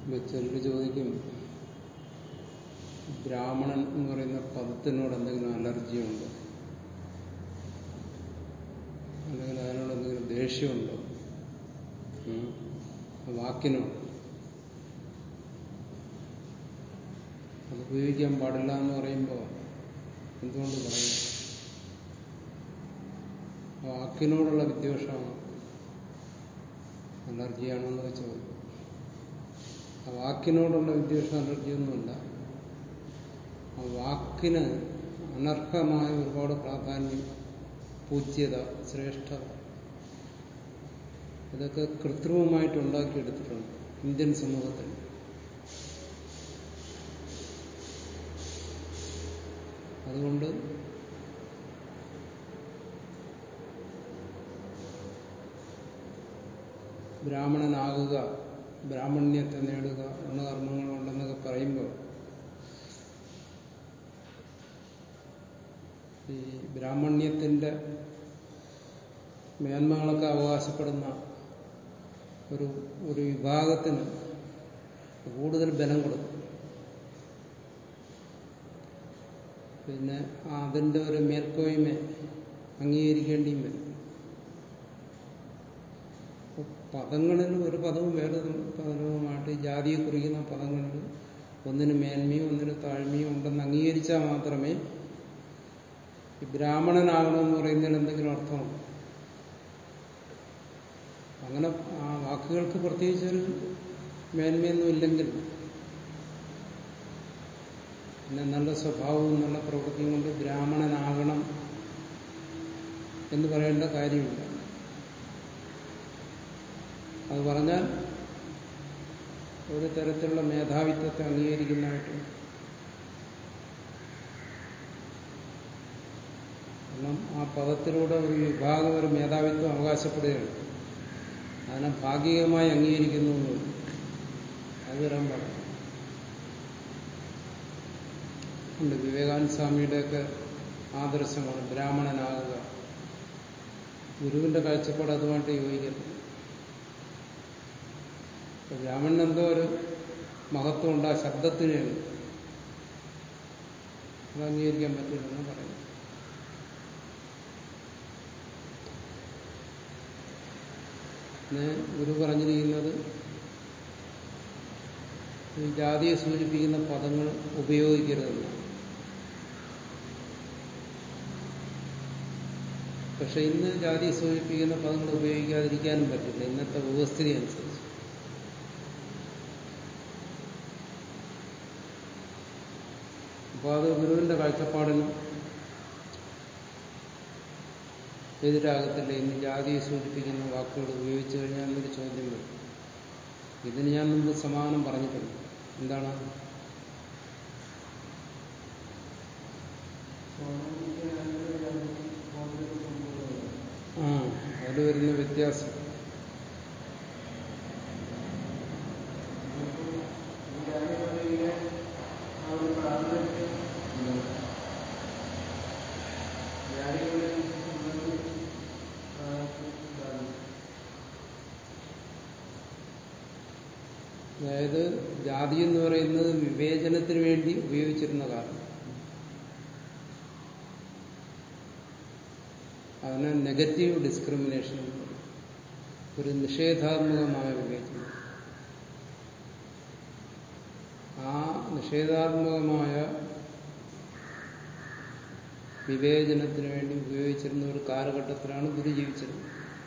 ചിലർ ചോദിക്കും ബ്രാഹ്മണൻ എന്ന് പറയുന്ന പദത്തിനോട് എന്തെങ്കിലും അലർജിയുണ്ടോ അല്ലെങ്കിൽ അതിനോട് എന്തെങ്കിലും ദേഷ്യമുണ്ടോ ഉം. ആ വാക്കിനോട് അത് ഉപയോഗിക്കാൻ പാടില്ല എന്ന് പറയുമ്പോൾ എന്തുകൊണ്ട് പറയും ആ വാക്കിനോടുള്ള വിദ്വേഷമാണ് അലർജിയാണോ എന്ന് വെച്ചാൽ ആ വാക്കിനോടുള്ള വിദ്വേഷം അലർജിയൊന്നുമില്ല ആ വാക്കിന് അനർഹമായ ഒരുപാട് പ്രാധാന്യം പൂജ്യത ശ്രേഷ്ഠത ഇതൊക്കെ കൃത്രിമമായിട്ട് ഉണ്ടാക്കിയെടുത്തിട്ടുണ്ട് ഇന്ത്യൻ സമൂഹത്തിൽ അതുകൊണ്ട് ബ്രാഹ്മണനാകുക ബ്രാഹ്മണ്യത്തെ നേടുക എന്ന കർമ്മങ്ങളുണ്ടെന്നൊക്കെ പറയുമ്പോൾ ഈ ബ്രാഹ്മണ്യത്തിന്റെ മേന്മകളൊക്കെ അവകാശപ്പെടുന്ന ഒരു ഒരു വിഭാഗത്തിന് കൂടുതൽ ബലം കൊടുക്കും പിന്നെ അതിൻ്റെ ഒരു മേൽക്കോയ്മ അംഗീകരിക്കേണ്ടിയും വരും അപ്പൊ പദങ്ങളിൽ ഒരു പദവും വേറെ പദവുമായിട്ട് ജാതിയെ കുറിക്കുന്ന പദങ്ങളിൽ ഒന്നിന് മേന്മയും ഒന്നിന് താഴ്മയും ഉണ്ടെന്ന് അംഗീകരിച്ചാൽ മാത്രമേ ഈ ബ്രാഹ്മണനാകണമെന്ന് പറയുന്നതിൽ എന്തെങ്കിലും അർത്ഥമുണ്ട് അങ്ങനെ ആ വാക്കുകൾക്ക് പ്രത്യേകിച്ചൊരു മേന്മയൊന്നും ഇല്ലെങ്കിൽ പിന്നെ നല്ല സ്വഭാവവും നല്ല പ്രവൃത്തിയും കൊണ്ട് ബ്രാഹ്മണനാകണം എന്ന് പറയേണ്ട കാര്യമില്ല അത് പറഞ്ഞാൽ ഒരു തരത്തിലുള്ള മേധാവിത്വത്തെ അംഗീകരിക്കുന്നതായിട്ട് കാരണം ആ പദത്തിലൂടെ ഒരു വിഭാഗം ഒരു മേധാവിത്വം അവകാശപ്പെടുകയാണ് അതിനെ ഭാഗികമായി അംഗീകരിക്കുന്നു എന്നുള്ളൂ. അത് വരാൻ പാടില്ല ഉണ്ട് വിവേകാനന്ദ സ്വാമിയുടെയൊക്കെ ആദർശമാണ് ബ്രാഹ്മണനാകുക ഗുരുവിന്റെ കാഴ്ചപ്പാട് അതുമായിട്ട് യോജിക്കുന്നു അപ്പൊ ബ്രാഹ്മണൻ എന്തോ ഒരു മഹത്വം ഉണ്ട് ആ ശബ്ദത്തിന് അത് അംഗീകരിക്കാൻ പറ്റില്ലെന്ന് പറയുന്നു പിന്നെ ഗുരു പറഞ്ഞിരിക്കുന്നത് ഈ ജാതിയെ സൂചിപ്പിക്കുന്ന പദങ്ങൾ ഉപയോഗിക്കരുതെന്നാണ് പക്ഷെ ഇന്ന് ജാതിയെ സൂചിപ്പിക്കുന്ന പദങ്ങൾ ഉപയോഗിക്കാതിരിക്കാനും പറ്റില്ല ഇന്നത്തെ വ്യവസ്ഥിതി അനുസരിച്ച് അപ്പോൾ അത് ഗുരുവിന്റെ കാഴ്ചപ്പാടിന് എതിരാകത്തില്ല ഇന്ന് ജാതിയെ സൂചിപ്പിക്കുന്ന വാക്കുകൾ ഉപയോഗിച്ചു കഴിഞ്ഞാൽ എന്നൊരു ചോദ്യം വരും ഇതിന് ഞാൻ മുമ്പ് സമാനം പറഞ്ഞിട്ടുണ്ട് എന്താണ് ആ അതിൽ വരുന്ന വ്യത്യാസം അതായത് ജാതി എന്ന് പറയുന്നത് വിവേചനത്തിന് വേണ്ടി ഉപയോഗിച്ചിരുന്ന കാലം അതിനെ നെഗറ്റീവ് ഡിസ്ക്രിമിനേഷൻ എന്ന് പറയും. ഒരു നിഷേധാത്മകമായ വിവേചനം ആ നിഷേധാത്മകമായ വിവേചനത്തിന് വേണ്ടി ഉപയോഗിച്ചിരുന്ന ഒരു കാലഘട്ടത്തിലാണ് ഗുരു ജീവിച്ചിരുന്നത്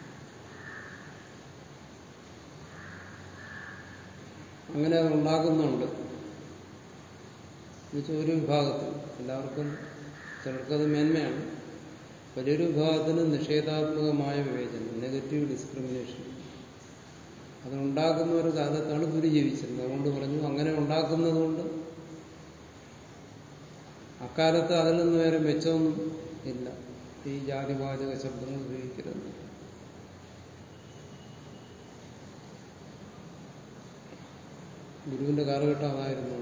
അങ്ങനെ അത് ഉണ്ടാക്കുന്നുണ്ട് എന്നുവെച്ചാൽ ഒരു വിഭാഗത്തിൽ എല്ലാവർക്കും ചിലർക്കത് മേന്മയാണ് വലിയൊരു വിഭാഗത്തിന് നിഷേധാത്മകമായ വിവേചനം നെഗറ്റീവ് ഡിസ്ക്രിമിനേഷൻ അതുണ്ടാക്കുന്ന ഒരു കാലത്താണ് ഗുരു ജീവിച്ചിരുന്നത് അതുകൊണ്ട് പറഞ്ഞു അങ്ങനെ ഉണ്ടാക്കുന്നതുകൊണ്ട് അക്കാലത്ത് അതിൽ നിന്ന് വേറെ മെച്ചമൊന്നും ഇല്ല ഈ ജാതിവാചക ശബ്ദങ്ങൾ ഉപയോഗിക്കരുത് ഗുരുവിന്റെ കാലഘട്ടം അതായിരുന്നു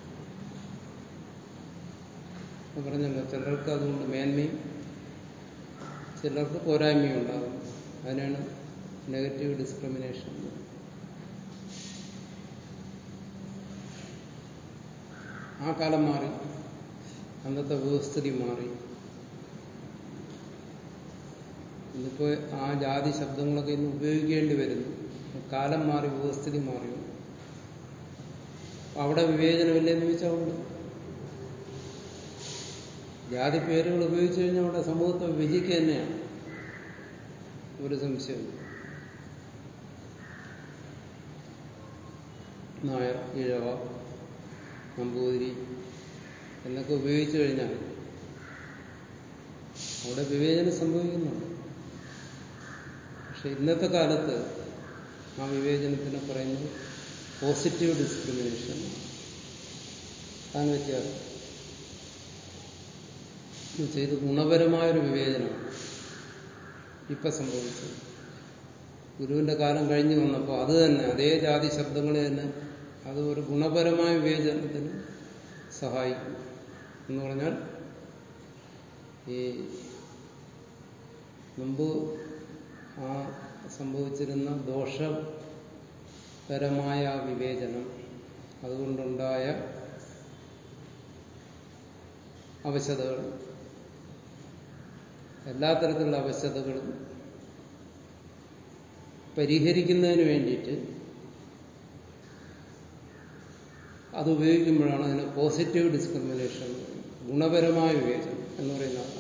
അപ്പൊ പറഞ്ഞല്ലോ ചിലർക്ക് അതുകൊണ്ട് മേന്മയും ചിലർക്ക് പോരായ്മയും ഉണ്ടാകും അതിനാണ് നെഗറ്റീവ് ഡിസ്ക്രിമിനേഷൻ ആ കാലം മാറി അന്നത്തെ വ്യവസ്ഥിതി മാറി ഇന്നിപ്പോ ആ ജാതി ശബ്ദങ്ങളൊക്കെ ഇന്ന് ഉപയോഗിക്കേണ്ടി വരുന്നു കാലം മാറി വ്യവസ്ഥിതി മാറി അവിടെ വിവേചനമില്ലെന്ന് ചോദിച്ചാൽ ഉണ്ട് ജാതി പേരുകൾ ഉപയോഗിച്ചു കഴിഞ്ഞാൽ അവിടെ സമൂഹത്തെ വിഭജിക്കുക തന്നെയാണ് ഒരു സംശയം നായർ ഈഴവ നമ്പൂതിരി എന്നൊക്കെ ഉപയോഗിച്ചു കഴിഞ്ഞാൽ അവിടെ വിവേചനം സംഭവിക്കുന്നുണ്ട് പക്ഷെ ഇന്നത്തെ കാലത്ത് ആ വിവേചനത്തിന് പറയുന്നത് പോസിറ്റീവ് ഡിസ്ക്രിമിനേഷൻ അതാണ് വ്യത്യാസം ചെയ്ത് ഗുണപരമായൊരു വിവേചനമാണ് ഇപ്പൊ സംഭവിച്ചത് ഗുരുവിന്റെ കാലം കഴിഞ്ഞു വന്നപ്പോൾ അത് തന്നെ അതേ ജാതി ശബ്ദങ്ങൾ തന്നെ അത് ഒരു ഗുണപരമായ വിവേചനത്തിന് സഹായിക്കും എന്ന് പറഞ്ഞാൽ ഈ മുമ്പ് ആ സംഭവിച്ചിരുന്ന ദോഷപരമായ ആ വിവേചനം അതുകൊണ്ടുണ്ടായ അവശതകൾ എല്ലാ തരത്തിലുള്ള അവശതകളും പരിഹരിക്കുന്നതിന് വേണ്ടിയിട്ട് അത് ഉപയോഗിക്കുമ്പോഴാണ് അതിന് പോസിറ്റീവ് ഡിസ്ക്രിമിനേഷൻ ഗുണപരമായ വിവേചനം എന്ന് പറയുന്ന അതാണ്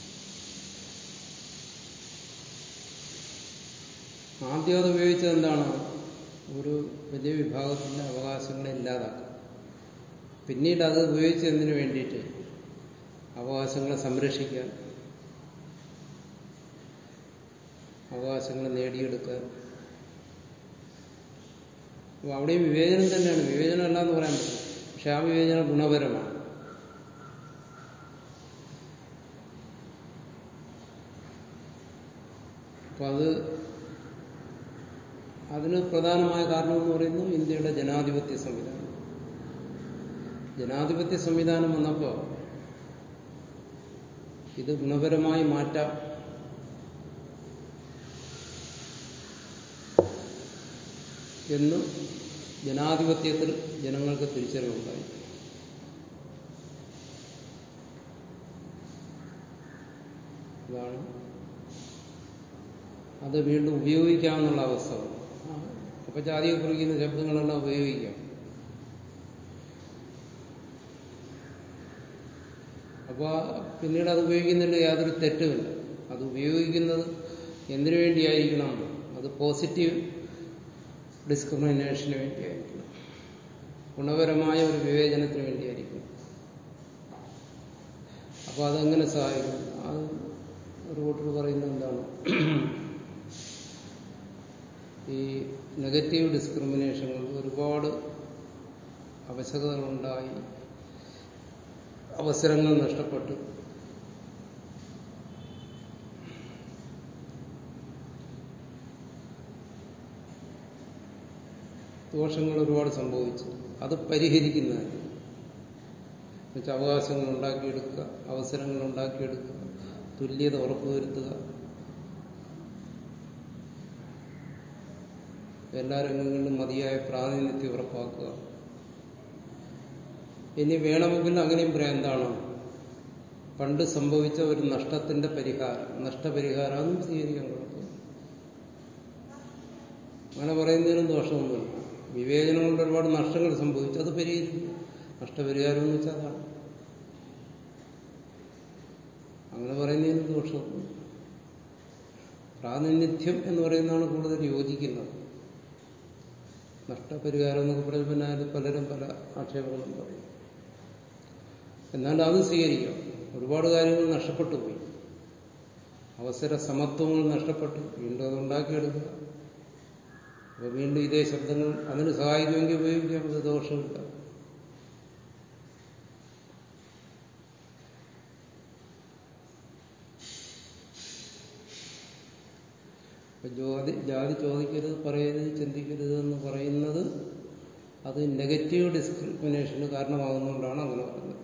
ആദ്യം അത് ഉപയോഗിച്ചത് എന്താണ് ഒരു വലിയ വിഭാഗത്തിന്റെ അവകാശങ്ങളെ ഇല്ലാതാക്കുക പിന്നീട് അത് ഉപയോഗിച്ചതിന് വേണ്ടിയിട്ട് അവകാശങ്ങളെ സംരക്ഷിക്കാൻ അവകാശങ്ങൾ നേടിയെടുക്കാൻ അപ്പൊ അവിടെയും വിവേചനം തന്നെയാണ് വിവേചനം അല്ല എന്ന് പറയാൻ പറ്റില്ല പക്ഷെ ആ വിവേചനം ഗുണപരമാണ് അപ്പൊ അത് അതിന് പ്രധാനമായ കാരണം എന്ന് പറയുന്നത് ഇന്ത്യയുടെ ജനാധിപത്യ സംവിധാനം ജനാധിപത്യ സംവിധാനം വന്നപ്പോൾ ഇത് ഗുണപരമായി മാറ്റാം എന്ന് ജനാധിപത്യത്തിൽ ജനങ്ങൾക്ക് തിരിച്ചറിവുണ്ടായി അതാണ് അത് വീണ്ടും ഉപയോഗിക്കാമെന്നുള്ള അവസ്ഥ അപ്പൊ ജാതിയെ കുറിക്കുന്ന ശബ്ദങ്ങളെല്ലാം ഉപയോഗിക്കാം അപ്പോൾ പിന്നീട് അത് ഉപയോഗിക്കുന്നതിൽ യാതൊരു തെറ്റുമില്ല അത് ഉപയോഗിക്കുന്നത് എന്തിനു വേണ്ടിയായിരിക്കണം അത് പോസിറ്റീവ് ഡിസ്ക്രിമിനേഷന് വേണ്ടിയായിരിക്കണം ഗുണപരമായ ഒരു വിവേചനത്തിന് വേണ്ടിയായിരിക്കും അപ്പോൾ അതെങ്ങനെ സഹായിക്കും അത് ഒരു കൂട്ടർ പറയുന്നത് എന്താണ് ഈ നെഗറ്റീവ് ഡിസ്ക്രിമിനേഷൻ കൊണ്ട് ഒരുപാട് അവശതകളുണ്ടായി അവസരങ്ങൾ നഷ്ടപ്പെട്ടു ദോഷങ്ങൾ ഒരുപാട് സംഭവിച്ചു അത് പരിഹരിക്കുന്നതിന് എന്നുവെച്ചാൽ അവകാശങ്ങൾ ഉണ്ടാക്കിയെടുക്കുക അവസരങ്ങൾ ഉണ്ടാക്കിയെടുക്കുക തുല്യത ഉറപ്പുവരുത്തുക എല്ലാ രംഗങ്ങളിലും മതിയായ പ്രാതിനിധ്യം ഉറപ്പാക്കുക ഇനി വേണമെങ്കിൽ അങ്ങനെയും പറയാം എന്താണ് പണ്ട് സംഭവിച്ച ഒരു നഷ്ടത്തിന്റെ പരിഹാരം നഷ്ടപരിഹാരം സ്വീകരിക്കാൻ കുഴപ്പമില്ല അങ്ങനെ പറയുന്നതിനും ദോഷമൊന്നുമില്ല വിവേചനം കൊണ്ട് ഒരുപാട് നഷ്ടങ്ങൾ സംഭവിച്ചു അത് പരിഹരിക്കും നഷ്ടപരിഹാരം എന്ന് വെച്ചാൽ അതാണ് അങ്ങനെ പറയുന്നതിന് ദോഷമൊന്നും പ്രാതിനിധ്യം എന്ന് പറയുന്നതാണ് കൂടുതൽ യോജിക്കുന്നത് നഷ്ടപരിഹാരം എന്നൊക്കെ പറയുമ്പോൾ പിന്നെ അതിൽ പലരും പല ആക്ഷേപങ്ങളും പറയും എന്നാൽ അത് സ്വീകരിക്കാം ഒരുപാട് കാര്യങ്ങൾ നഷ്ടപ്പെട്ടു പോയി അവസര സമത്വങ്ങൾ നഷ്ടപ്പെട്ടു വീണ്ടും അത് ഉണ്ടാക്കിയെടുക്കുക അപ്പൊ വീണ്ടും ഇതേ ശബ്ദങ്ങൾ അതിന് സഹായിക്കുമെങ്കിൽ ഉപയോഗിക്കാം അത് ദോഷമില്ല ജാതി ജാതി ചോദിക്കരുത് പറയരുത് ചിന്തിക്കരുത് എന്ന് പറയുന്നത് അത് നെഗറ്റീവ് ഡിസ്ക്രിമിനേഷന് കാരണമാകുന്നതുകൊണ്ടാണ് അങ്ങനെ പറയുന്നത്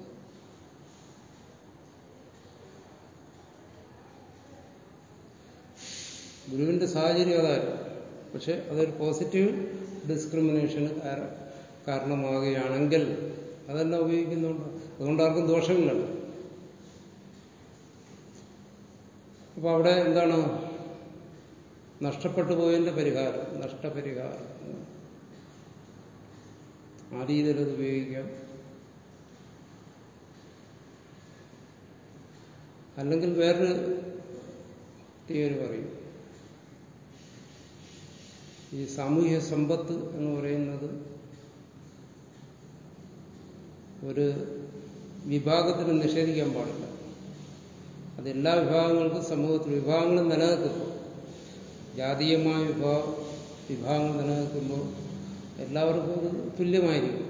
ഗുരുവിന്റെ സാഹചര്യം അതായിരുന്നു പക്ഷെ അതൊരു പോസിറ്റീവ് ഡിസ്ക്രിമിനേഷന് കാരണമാകുകയാണെങ്കിൽ അതെല്ലാം ഉപയോഗിക്കുന്നുണ്ട് അതുകൊണ്ട് ആർക്കും ദോഷമില്ലല്ലോ അപ്പൊ അവിടെ എന്താണ് നഷ്ടപ്പെട്ടു പോയതിന്റെ പരിഹാരം നഷ്ടപരിഹാരം ആ രീതിയിൽ അത് ഉപയോഗിക്കാം അല്ലെങ്കിൽ വേറൊരു തിയറി പറയും ഈ സാമൂഹ്യ സമ്പത്ത് എന്ന് പറയുന്നത് ഒരു വിഭാഗത്തിന് നിഷേധിക്കാൻ പാടില്ല അത് എല്ലാ വിഭാഗങ്ങൾക്കും സമൂഹത്തിൽ വിഭാഗങ്ങളും നിലനിൽക്കുമ്പോൾ ജാതീയമായ വിഭാഗ വിഭാഗങ്ങൾ നിലനിൽക്കുമ്പോൾ എല്ലാവർക്കും അത് തുല്യമായിരിക്കും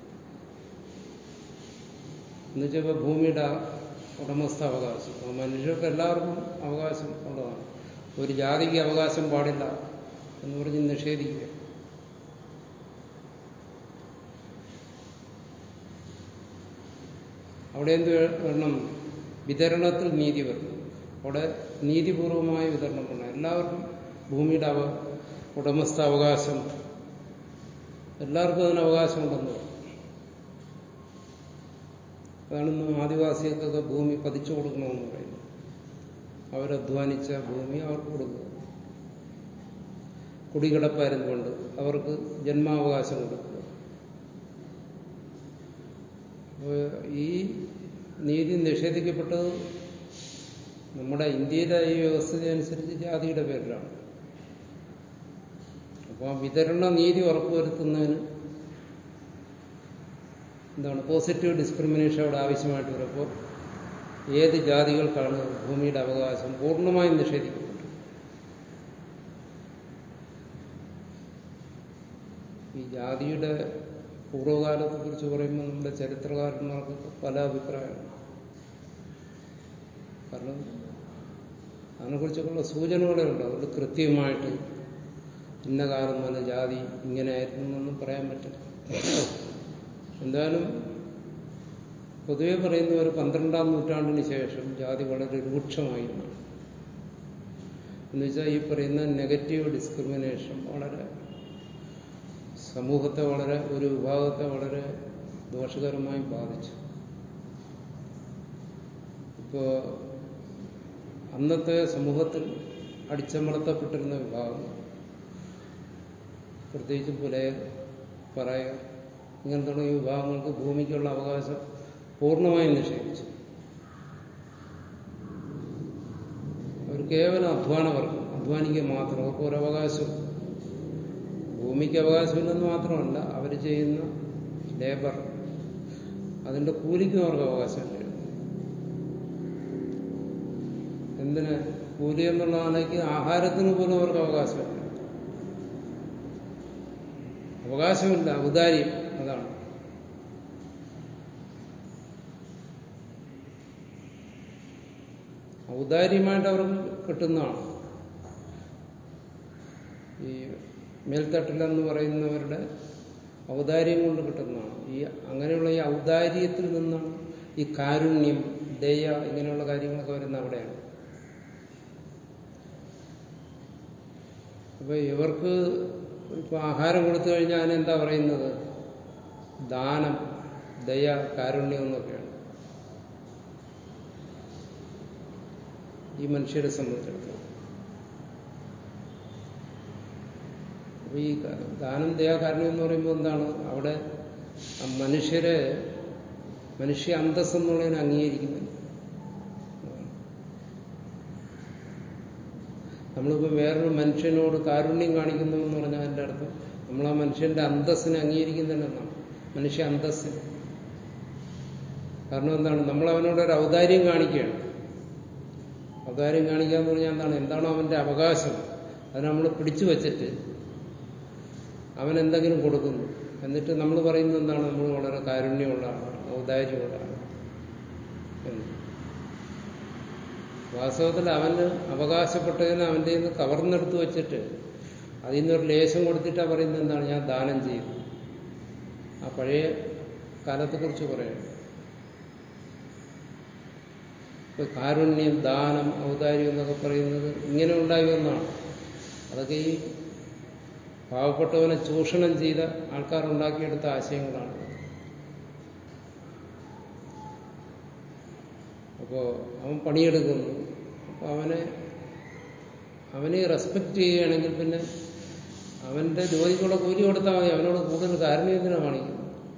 എന്നുവെച്ചപ്പോൾ ഭൂമിയുടെ ഉടമസ്ഥ അവകാശം ആ മനുഷ്യർക്ക് എല്ലാവർക്കും അവകാശം ഉള്ളതാണ് ഒരു ജാതിക്ക് അവകാശം പാടില്ല എന്ന് പറഞ്ഞ് നിഷേധിക്കുക അവിടെ എന്ത് വരണം വിതരണത്തിൽ നീതി വരണം അവിടെ നീതിപൂർവമായ വിതരണം വേണം എല്ലാവർക്കും ഭൂമിയുടെ അവ ഉടമസ്ഥ അവകാശം എല്ലാവർക്കും അതിന് അവകാശമുണ്ടെന്ന് പറയും അതാണ് ഇന്ന് ആദിവാസികൾക്കൊക്കെ ഭൂമി പതിച്ചു കൊടുക്കണമെന്ന് പറയുന്നത് അവരധ്വാനിച്ച ഭൂമി അവർക്ക് കൊടുക്കുക കുടികിടപ്പായിരുന്നുകൊണ്ട് അവർക്ക് ജന്മാവകാശം കൊടുക്കുക ഈ നീതി നിഷേധിക്കപ്പെട്ടത് നമ്മുടെ ഇന്ത്യയിലെ ഈ വ്യവസ്ഥ അനുസരിച്ച് ജാതിയുടെ പേരിലാണ് അപ്പോൾ ആ വിതരണ നീതി ഉറപ്പുവരുത്തുന്നതിന് എന്താണ് പോസിറ്റീവ് ഡിസ്ക്രിമിനേഷൻ അവിടെ ആവശ്യമായിട്ട് വരുമ്പോൾ ഏത് ജാതികൾക്കാണ് ഭൂമിയുടെ അവകാശം പൂർണ്ണമായും നിഷേധിക്കപ്പെട്ടത് ഈ ജാതിയുടെ പൂർവ്വകാലത്തെ കുറിച്ച് പറയുമ്പോൾ നമ്മുടെ ചരിത്രകാരന്മാർക്ക് പല അഭിപ്രായമാണ് കാരണം അതിനെക്കുറിച്ചൊക്കെയുള്ള സൂചനകളെ ഉണ്ട് അതുകൊണ്ട് കൃത്യമായിട്ട് ഇന്ന കാലം മുതൽ ജാതി ഇങ്ങനെ ആയിരുന്നു എന്നൊന്നും പറയാൻ പറ്റില്ല എന്തായാലും പൊതുവെ പറയുന്ന ഒരു പന്ത്രണ്ടാം നൂറ്റാണ്ടിന് ശേഷം ജാതി വളരെ രൂക്ഷമായി എന്നാണ് എന്നുവെച്ചാൽ ഈ പറയുന്ന നെഗറ്റീവ് ഡിസ്ക്രിമിനേഷൻ വളരെ സമൂഹത്തെ വളരെ ഒരു വിഭാഗത്തെ വളരെ ദോഷകരമായി ബാധിച്ചു ഇപ്പോ അന്നത്തെ സമൂഹത്തിൽ അടിച്ചമർത്തപ്പെട്ടിരുന്ന വിഭാഗം പ്രത്യേകിച്ച് പുലയ പറയുക ഇങ്ങനെ തുടങ്ങിയ വിഭാഗങ്ങൾക്ക് ഭൂമിക്കുള്ള അവകാശം പൂർണ്ണമായും നിഷേധിച്ചു അവർ കേവലം അധ്വാനവർഗം അധ്വാനിക്കുക മാത്രം അവർക്ക് ഒരു അവകാശം ഭൂമിക്ക് അവകാശമില്ലെന്ന് മാത്രമല്ല അവർ ചെയ്യുന്ന ലേബർ അതിന്റെ കൂലിക്കും അവർക്ക് അവകാശമില്ല എന്തിന് കൂലി എന്നുള്ളതാണെങ്കിൽ ആഹാരത്തിന് പോലും അവർക്ക് അവകാശമില്ല അവകാശമില്ല ഔദാര്യം അതാണ് ഔദാര്യമായിട്ട് അവർക്ക് കിട്ടുന്നതാണ് ഈ മേൽത്തട്ടിലെന്ന് പറയുന്നവരുടെ ഔദാര്യം കൊണ്ട് കിട്ടുന്നതാണ് ഈ അങ്ങനെയുള്ള ഈ ഔദാര്യത്തിൽ നിന്നാണ് ഈ കാരുണ്യം ദയ ഇങ്ങനെയുള്ള കാര്യങ്ങളൊക്കെ വരുന്ന അവിടെയാണ് അപ്പൊ ഇവർക്ക് ഇപ്പൊ ആഹാരം കൊടുത്തു കഴിഞ്ഞാൽ അതിനെന്താ പറയുന്നത് ദാനം ദയ കാരുണ്യം എന്നൊക്കെയാണ് ഈ മനുഷ്യരെ സംബന്ധിച്ചിടത്തോളം അപ്പൊ ഈ ദാനം ദയ കാരുണ്യം എന്ന് പറയുമ്പോൾ എന്താണ് അവിടെ മനുഷ്യരെ മനുഷ്യ അന്തസ് എന്നുള്ളതിനെ അംഗീകരിക്കുന്നില്ല നമ്മളിപ്പോൾ വേറൊരു മനുഷ്യനോട് കാരുണ്യം കാണിക്കുന്നു എന്ന് പറഞ്ഞാൽ അതിൻ്റെ അർത്ഥം നമ്മൾ ആ മനുഷ്യന്റെ അന്തസ്സിനെ അംഗീകരിക്കുന്നില്ലെന്നാണ് മനുഷ്യ അന്തസ്സിന് കാരണം എന്താണ് നമ്മൾ അവനോട് ഒരു ഔദാര്യം കാണിക്കുകയാണ് ഔദാര്യം കാണിക്കുക എന്ന് പറഞ്ഞാൽ എന്താണ് എന്താണോ അവന്റെ അവകാശം അത് നമ്മൾ പിടിച്ചു വച്ചിട്ട് അവൻ എന്തെങ്കിലും കൊടുക്കുന്നു എന്നിട്ട് നമ്മൾ പറയുന്നത് എന്താണ് നമ്മൾ വളരെ കാരുണ്യമുള്ള ആളാണ് ഔദാര്യമുള്ള ആളാണ് എന്ന് വാസ്തവത്തിൽ അവന് അവകാശപ്പെട്ടതിന് അവൻ്റെ നിന്ന് കവർന്നെടുത്ത് വെച്ചിട്ട് അതിൽ നിന്നൊരു ലേശം കൊടുത്തിട്ടാണ് പറയുന്നത് എന്താണ് ഞാൻ ദാനം ചെയ്തു ആ പഴയ കാലത്തെക്കുറിച്ച് പറയണം ഇപ്പൊ കാരുണ്യം ദാനം ഔദാര്യം എന്നൊക്കെ പറയുന്നത് ഇങ്ങനെ ഉണ്ടായി വന്നാണ് അതൊക്കെ ഈ പാവപ്പെട്ടവനെ ചൂഷണം ചെയ്ത ആൾക്കാർ ഉണ്ടാക്കിയെടുത്ത ആശയങ്ങളാണ് അപ്പോൾ അവൻ പണിയെടുക്കുന്നു അപ്പോൾ അവനെ അവനെ റെസ്പെക്റ്റ് ചെയ്യുകയാണെങ്കിൽ പിന്നെ അവന്റെ ജോലിക്കുള്ള കൂലി കൊടുത്താൽ മതി അവനോട് കൂടുതൽ കാരുണ്യത്തിനാണ് കാണിക്കുന്നത്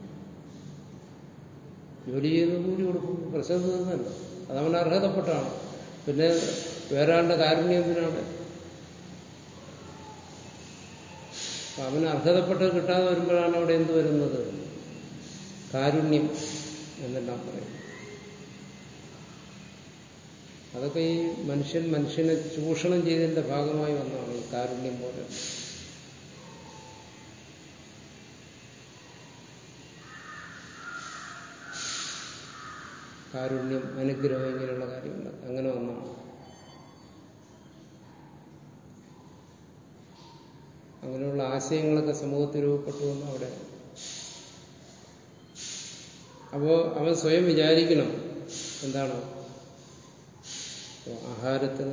ജോലി ചെയ്ത് കൂലി കൊടുക്കും പ്രശ്നം തീർന്നല്ല അതവൻ അർഹതപ്പെട്ടാണ് പിന്നെ വേറെ ആളുടെ കാരുണ്യം എന്തിനാണ് അപ്പൊ അവന് അർഹതപ്പെട്ട് കിട്ടാതെ വരുമ്പോഴാണ് അവിടെ എന്ത് വരുന്നത് കാരുണ്യം എന്നെല്ലാം പറയും അതൊക്കെ ഈ മനുഷ്യൻ മനുഷ്യനെ ചൂഷണം ചെയ്തതിന്റെ ഭാഗമായി വന്നതാണ് ഈ കാരുണ്യം പോലെ കാരുണ്യം അനുഗ്രഹം ഇങ്ങനെയുള്ള കാര്യങ്ങൾ അങ്ങനെ വന്നാണ് അങ്ങനെയുള്ള ആശയങ്ങളൊക്കെ സമൂഹത്തിൽ രൂപപ്പെട്ടു വന്ന് അവിടെ അപ്പോ അവൻ സ്വയം വിചാരിക്കണം എന്താണ് ആഹാരത്തിന്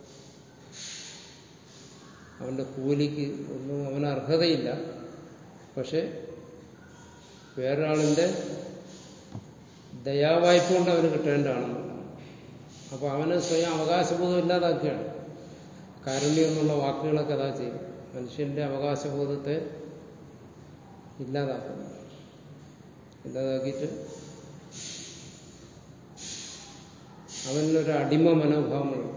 അവന്റെ കൂലിക്ക് ഒന്നും അവന് അർഹതയില്ല പക്ഷെ വേറൊരാളിന്റെ ദയാവായ്പ കൊണ്ട് അവന് കിട്ടേണ്ടതാണെന്നുള്ളതാണ് അപ്പൊ അവന് സ്വയം അവകാശബോധം ഇല്ലാതാക്കുകയാണ് കാരുണ്യം എന്നുള്ള വാക്കുകളൊക്കെ അതാ ചെയ്യും മനുഷ്യന്റെ അവകാശബോധത്തെ ഇല്ലാതാക്കുന്നു ഇല്ലാതാക്കിയിട്ട് അവനൊരു അടിമ മനോഭാവം വളർത്തും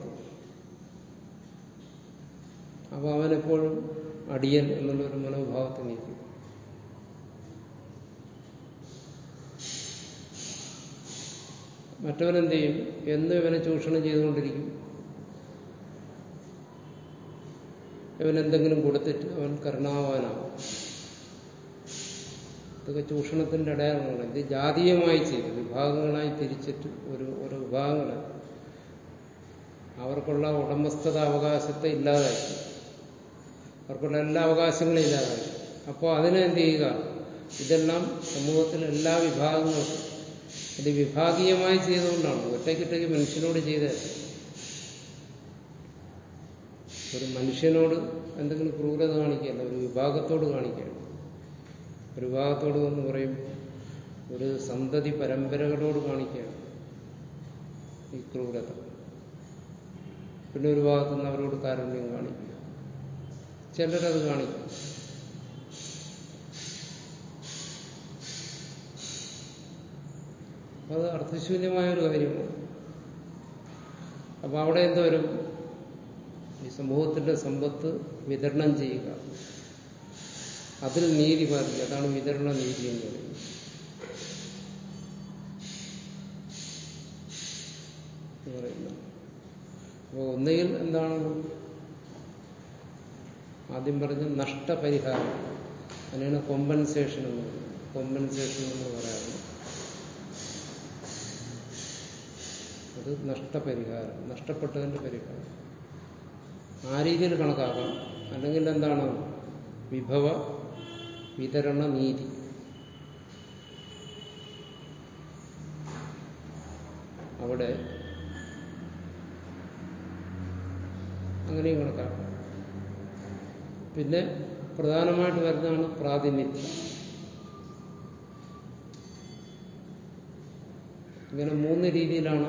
അപ്പൊ അവനെപ്പോഴും അടിയൻ എന്നുള്ളൊരു മനോഭാവത്തിൽ നിൽക്കും മറ്റവനെന്ത് ചെയ്യും എന്നും ഇവനെ ചൂഷണം ചെയ്തുകൊണ്ടിരിക്കും ഇവനെന്തെങ്കിലും കൊടുത്തിട്ട് അവൻ കരുണാവാനാവും ഇതൊക്കെ ചൂഷണത്തിന്റെ അടയാളങ്ങളാണ് ഇത് ജാതീയമായി ചെയ്ത് വിഭാഗങ്ങളായി തിരിച്ചിട്ട് ഒരു ഓരോ വിഭാഗങ്ങളെ അവർക്കുള്ള ഉടമസ്ഥത അവകാശത്തെ ഇല്ലാതാക്കി അവർക്കുള്ള എല്ലാ അവകാശങ്ങളും ഇല്ലാതാക്കി അപ്പോൾ അതിനെ എന്ത് ചെയ്യുക ഇതെല്ലാം സമൂഹത്തിലെ എല്ലാ വിഭാഗങ്ങൾക്കും ഇത് വിഭാഗീയമായി ചെയ്തുകൊണ്ടാണ് ഒറ്റയ്ക്കൊറ്റയ്ക്ക് മനുഷ്യനോട് ചെയ്തത് ഒരു മനുഷ്യനോട് എന്തെങ്കിലും ക്രൂരത കാണിക്കുകയല്ല ഒരു വിഭാഗത്തോട് കാണിക്കുകയാണ് ഒരു വിഭാഗത്തോട് എന്ന് പറയും ഒരു സന്തതി പരമ്പരകളോട് കാണിക്കുകയാണ് ഈ ക്രൂരത പിന്നെ ഒരു ഭാഗത്തു നിന്ന് അവരോട് കാരുണ്യം കാണിക്കുക ചിലരത് കാണിക്കും അത് അർത്ഥശൂന്യമായ ഒരു കാര്യമാണ് അപ്പൊ അവിടെ എന്തോരും ഈ സമൂഹത്തിന്റെ സമ്പത്ത് വിതരണം ചെയ്യുക അതിൽ നീതി പാലിക്കുക അതാണ് വിതരണ നീതി എന്ന് പറയുന്നത് പറയുന്നത് അപ്പോൾ ഒന്നുകിൽ എന്താണ് ആദ്യം പറഞ്ഞ നഷ്ടപരിഹാരം അതിനാണ് കോമ്പൻസേഷൻ എന്ന് പറയുന്നത് കോമ്പൻസേഷൻ എന്ന് പറയാറുണ്ട് അത് നഷ്ടപരിഹാരം നഷ്ടപ്പെട്ടതിന്റെ പരിഹാരം ആ രീതിയിൽ കണക്കാക്കാം അല്ലെങ്കിൽ എന്താണ് വിഭവ വിതരണ നീതി അവിടെ അങ്ങനെയും കണക്കാക്കാം പിന്നെ പ്രധാനമായിട്ട് വരുന്നതാണ് പ്രാതിനിധ്യം ഇങ്ങനെ മൂന്ന് രീതിയിലാണ്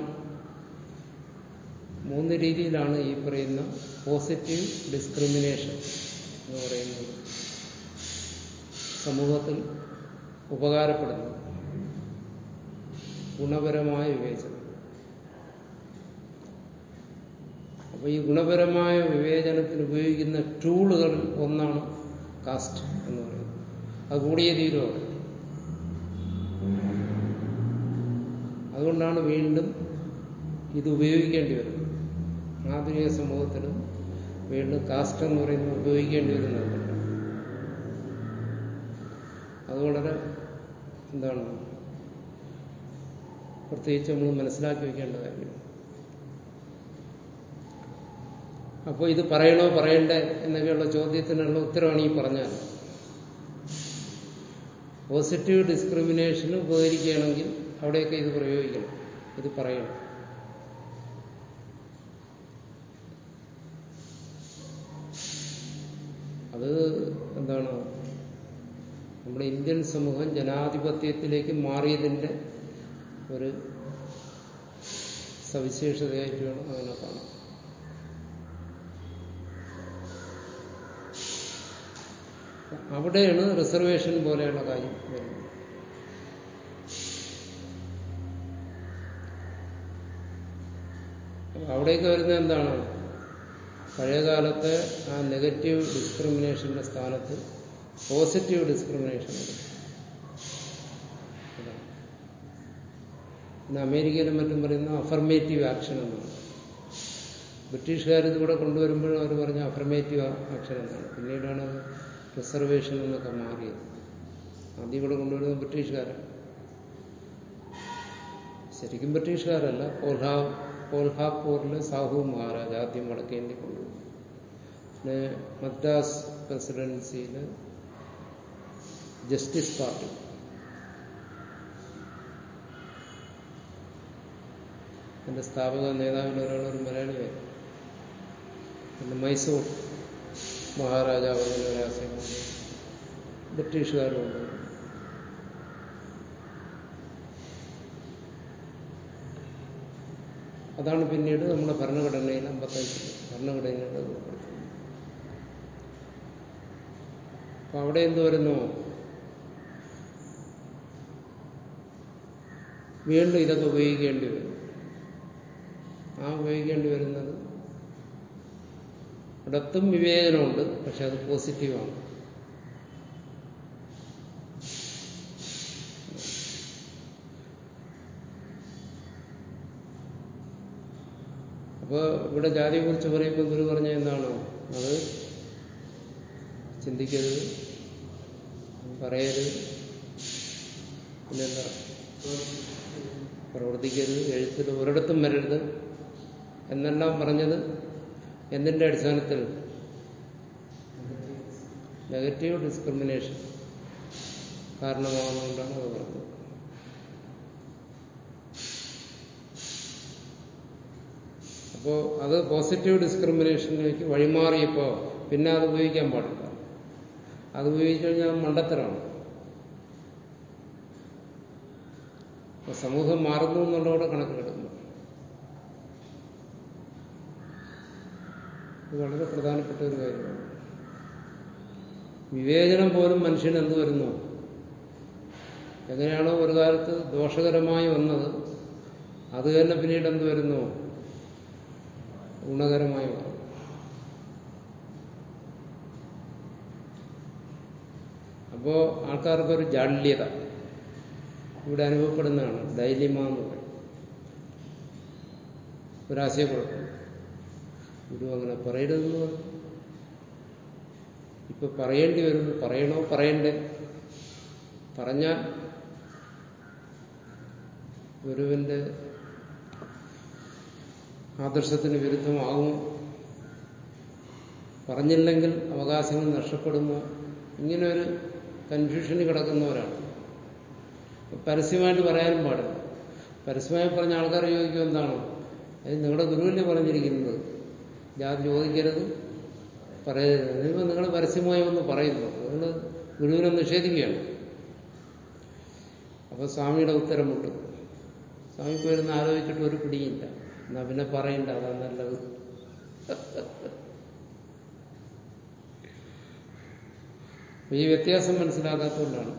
മൂന്ന് രീതിയിലാണ് ഈ പറയുന്ന പോസിറ്റീവ് ഡിസ്ക്രിമിനേഷൻ എന്ന് പറയുന്നത് സമൂഹത്തിൽ ഉപകാരപ്പെടുന്നത് ഗുണപരമായ വിവേചനം അപ്പൊ ഈ ഗുണപരമായ വിവേചനത്തിന് ഉപയോഗിക്കുന്ന ടൂളുകളിൽ ഒന്നാണ് കാസ്റ്റ് എന്ന് പറയുന്നത് അത് കൂടിയ തീരുവാണ് അതുകൊണ്ടാണ് വീണ്ടും ഇത് ഉപയോഗിക്കേണ്ടി വരുന്നത് ആധുനിക സമൂഹത്തിലും വീണ്ടും കാസ്റ്റ് എന്ന് പറയുന്നത് ഉപയോഗിക്കേണ്ടി വരുന്നത് അത് വളരെ എന്താണ് പ്രത്യേകിച്ച് നമ്മൾ മനസ്സിലാക്കി വെക്കേണ്ട കാര്യമാണ് അപ്പോൾ ഇത് പറയണോ പറയണ്ടേ എന്നൊക്കെയുള്ള ചോദ്യത്തിനുള്ള ഉത്തരവാണ് ഈ പറഞ്ഞാൽ പോസിറ്റീവ് ഡിസ്ക്രിമിനേഷന് ഉപകരിക്കുകയാണെങ്കിൽ അവിടെയൊക്കെ ഇത് പ്രയോഗിക്കണം ഇത് പറയണം അത് എന്താണ് നമ്മുടെ ഇന്ത്യൻ സമൂഹം ജനാധിപത്യത്തിലേക്ക് മാറിയതിൻ്റെ ഒരു സവിശേഷതയായിട്ട് വേണം അതിനെ കാണാം അവിടെയാണ് റിസർവേഷൻ പോലെയുള്ള കാര്യം വരുന്നത് അവിടേക്ക് വരുന്നത് എന്താണ് പഴയകാലത്തെ ആ നെഗറ്റീവ് ഡിസ്ക്രിമിനേഷന്റെ സ്ഥാനത്ത് പോസിറ്റീവ് ഡിസ്ക്രിമിനേഷൻ വരും പിന്നെ അമേരിക്കയിലും മറ്റും പറയുന്ന അഫർമേറ്റീവ് ആക്ഷൻ എന്നാണ് ബ്രിട്ടീഷുകാർ ഇതിവിടെ കൊണ്ടുവരുമ്പോഴും അവർ പറഞ്ഞ അഫർമേറ്റീവ് ആക്ഷൻ എന്നാണ് പിന്നീടാണ് അത് റിസർവേഷൻ എന്നൊക്കെ മാറിയത് ആദ്യം ഇവിടെ കൊണ്ടുവരുന്നത് ബ്രിട്ടീഷുകാരാണ് ശരിക്കും ബ്രിട്ടീഷുകാരല്ല കോൽഹാ കോൽഹാപൂറിലെ സാഹു മഹാരാജ് ആദ്യം വടക്കേന്ത്യ കൊണ്ടുവന്നു പിന്നെ മദ്രാസ് പ്രസിഡൻസിയില് ജസ്റ്റിസ് പാർട്ടി എന്റെ സ്ഥാപക നേതാവിൽ ഒരാൾ ഒരു മലയാളിയായിരുന്നു പിന്നെ മൈസൂർ മഹാരാജാവ് അങ്ങനെ ഒരാശയം ബ്രിട്ടീഷുകാരുണ്ട് അതാണ് പിന്നീട് നമ്മുടെ ഭരണഘടനയിൽ അമ്പത്തഞ്ച് ഭരണഘടനയിൽ അത് ഉൾപ്പെടുത്തുന്നത് അപ്പൊ അവിടെ എന്ത് വരുന്നു വീണ്ടും ഇതൊക്കെ ഉപയോഗിക്കേണ്ടി വരും ആ ഉപയോഗിക്കേണ്ടി വരുന്നത് ഇടത്തും വിവേചനമുണ്ട് പക്ഷെ അത് പോസിറ്റീവാണ് അപ്പോൾ ഇവിടെ ജാതിയെക്കുറിച്ച് പറയുമ്പോൾ ഗുരു പറഞ്ഞ എന്താണ് അത് ചിന്തിക്കരുത് പറയരുത് പിന്നെന്താ പ്രവർത്തിക്കരുത് എഴുത്തിൽ ഒരിടത്തും വരരുത് എന്നെല്ലാം പറഞ്ഞത് എന്തിന്റെ അടിസ്ഥാനത്തിൽ നെഗറ്റീവ് ഡിസ്ക്രിമിനേഷൻ കാരണമാകുന്നതുകൊണ്ടാണ് അത് പറഞ്ഞത് അപ്പോൾ അത് പോസിറ്റീവ് ഡിസ്ക്രിമിനേഷനിലേക്ക് വഴിമാറിയപ്പോൾ പിന്നെ അത് ഉപയോഗിക്കാൻ പാടില്ല അത് ഉപയോഗിച്ചു കഴിഞ്ഞാൽ മണ്ടത്തരമാണ് അപ്പൊ സമൂഹം മാറുന്നു എന്നുള്ളതോടെ കണക്കിലെടുക്കുന്നു ഇത് വളരെ പ്രധാനപ്പെട്ട ഒരു കാര്യമാണ് വിവേചനം പോലും മനുഷ്യന് എന്ത് വരുന്നു എങ്ങനെയാണോ ഒരു കാലത്ത് ദോഷകരമായി വന്നത് അത് തന്നെ പിന്നീട് എന്ത് വരുന്നു ഗുണകരമായി മാറും അപ്പോ ആൾക്കാർക്കൊരു ജാള്യത ഇവിടെ അനുഭവപ്പെടുന്നതാണ് ഡൈലിമ എന്ന് പറയും ഒരാശയക്കുഴപ്പം ഗുരു അങ്ങനെ പറയരുതെന്ന് പറഞ്ഞു ഇപ്പൊ പറയേണ്ടി വരുന്നു പറയണോ പറയണ്ടേ പറഞ്ഞാൽ ഗുരുവിന്റെ ആദർശത്തിന് വിരുദ്ധമാകുമോ പറഞ്ഞില്ലെങ്കിൽ അവകാശങ്ങൾ നഷ്ടപ്പെടുമോ ഇങ്ങനെ ഒരു കൺഫ്യൂഷന് കിടക്കുന്നവരാണ് പരസ്യമായിട്ട് പറയാനും പാടില്ല പരസ്യമായി പറഞ്ഞ ആൾക്കാർ ചോദിക്കും എന്താണ് അത് നിങ്ങളുടെ ഗുരുവല്ലേ പറഞ്ഞിരിക്കുന്നത് ജാതി ചോദിക്കരുത് പറയരുത് അതിപ്പോൾ നിങ്ങൾ പരസ്യമായി ഒന്ന് പറയുന്നു നിങ്ങൾ ഗുരുവിനെ നിഷേധിക്കുകയാണ് അപ്പൊ സ്വാമിയുടെ ഉത്തരം മുട്ടും സ്വാമി പോയിരുന്ന് ആലോചിച്ചിട്ട് ഒരു പിടിയില്ല എന്നാ പിന്നെ പറയണ്ട അതാ നല്ലത് ഈ വ്യത്യാസം മനസ്സിലാക്കാത്തതുകൊണ്ടാണ്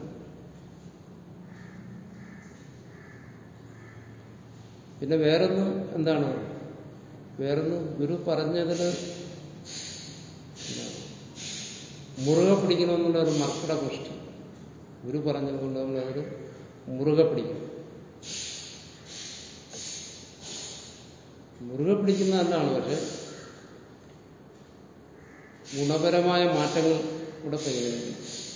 പിന്നെ വേറൊന്ന് എന്താണ് വേറൊന്ന് ഗുരു പറഞ്ഞതിന് മുറുകെ പിടിക്കണമെന്നുള്ള ഒരു മർക്കട പുഷ്ടി ഗുരു പറഞ്ഞതുകൊണ്ട് നമ്മളത് മുറുകെ പിടിക്കണം മുറുകെ പിടിക്കുന്ന നല്ലതാണ് പക്ഷെ ഗുണപരമായ മാറ്റങ്ങൾ ഇവിടെ പരിഗണിക്കും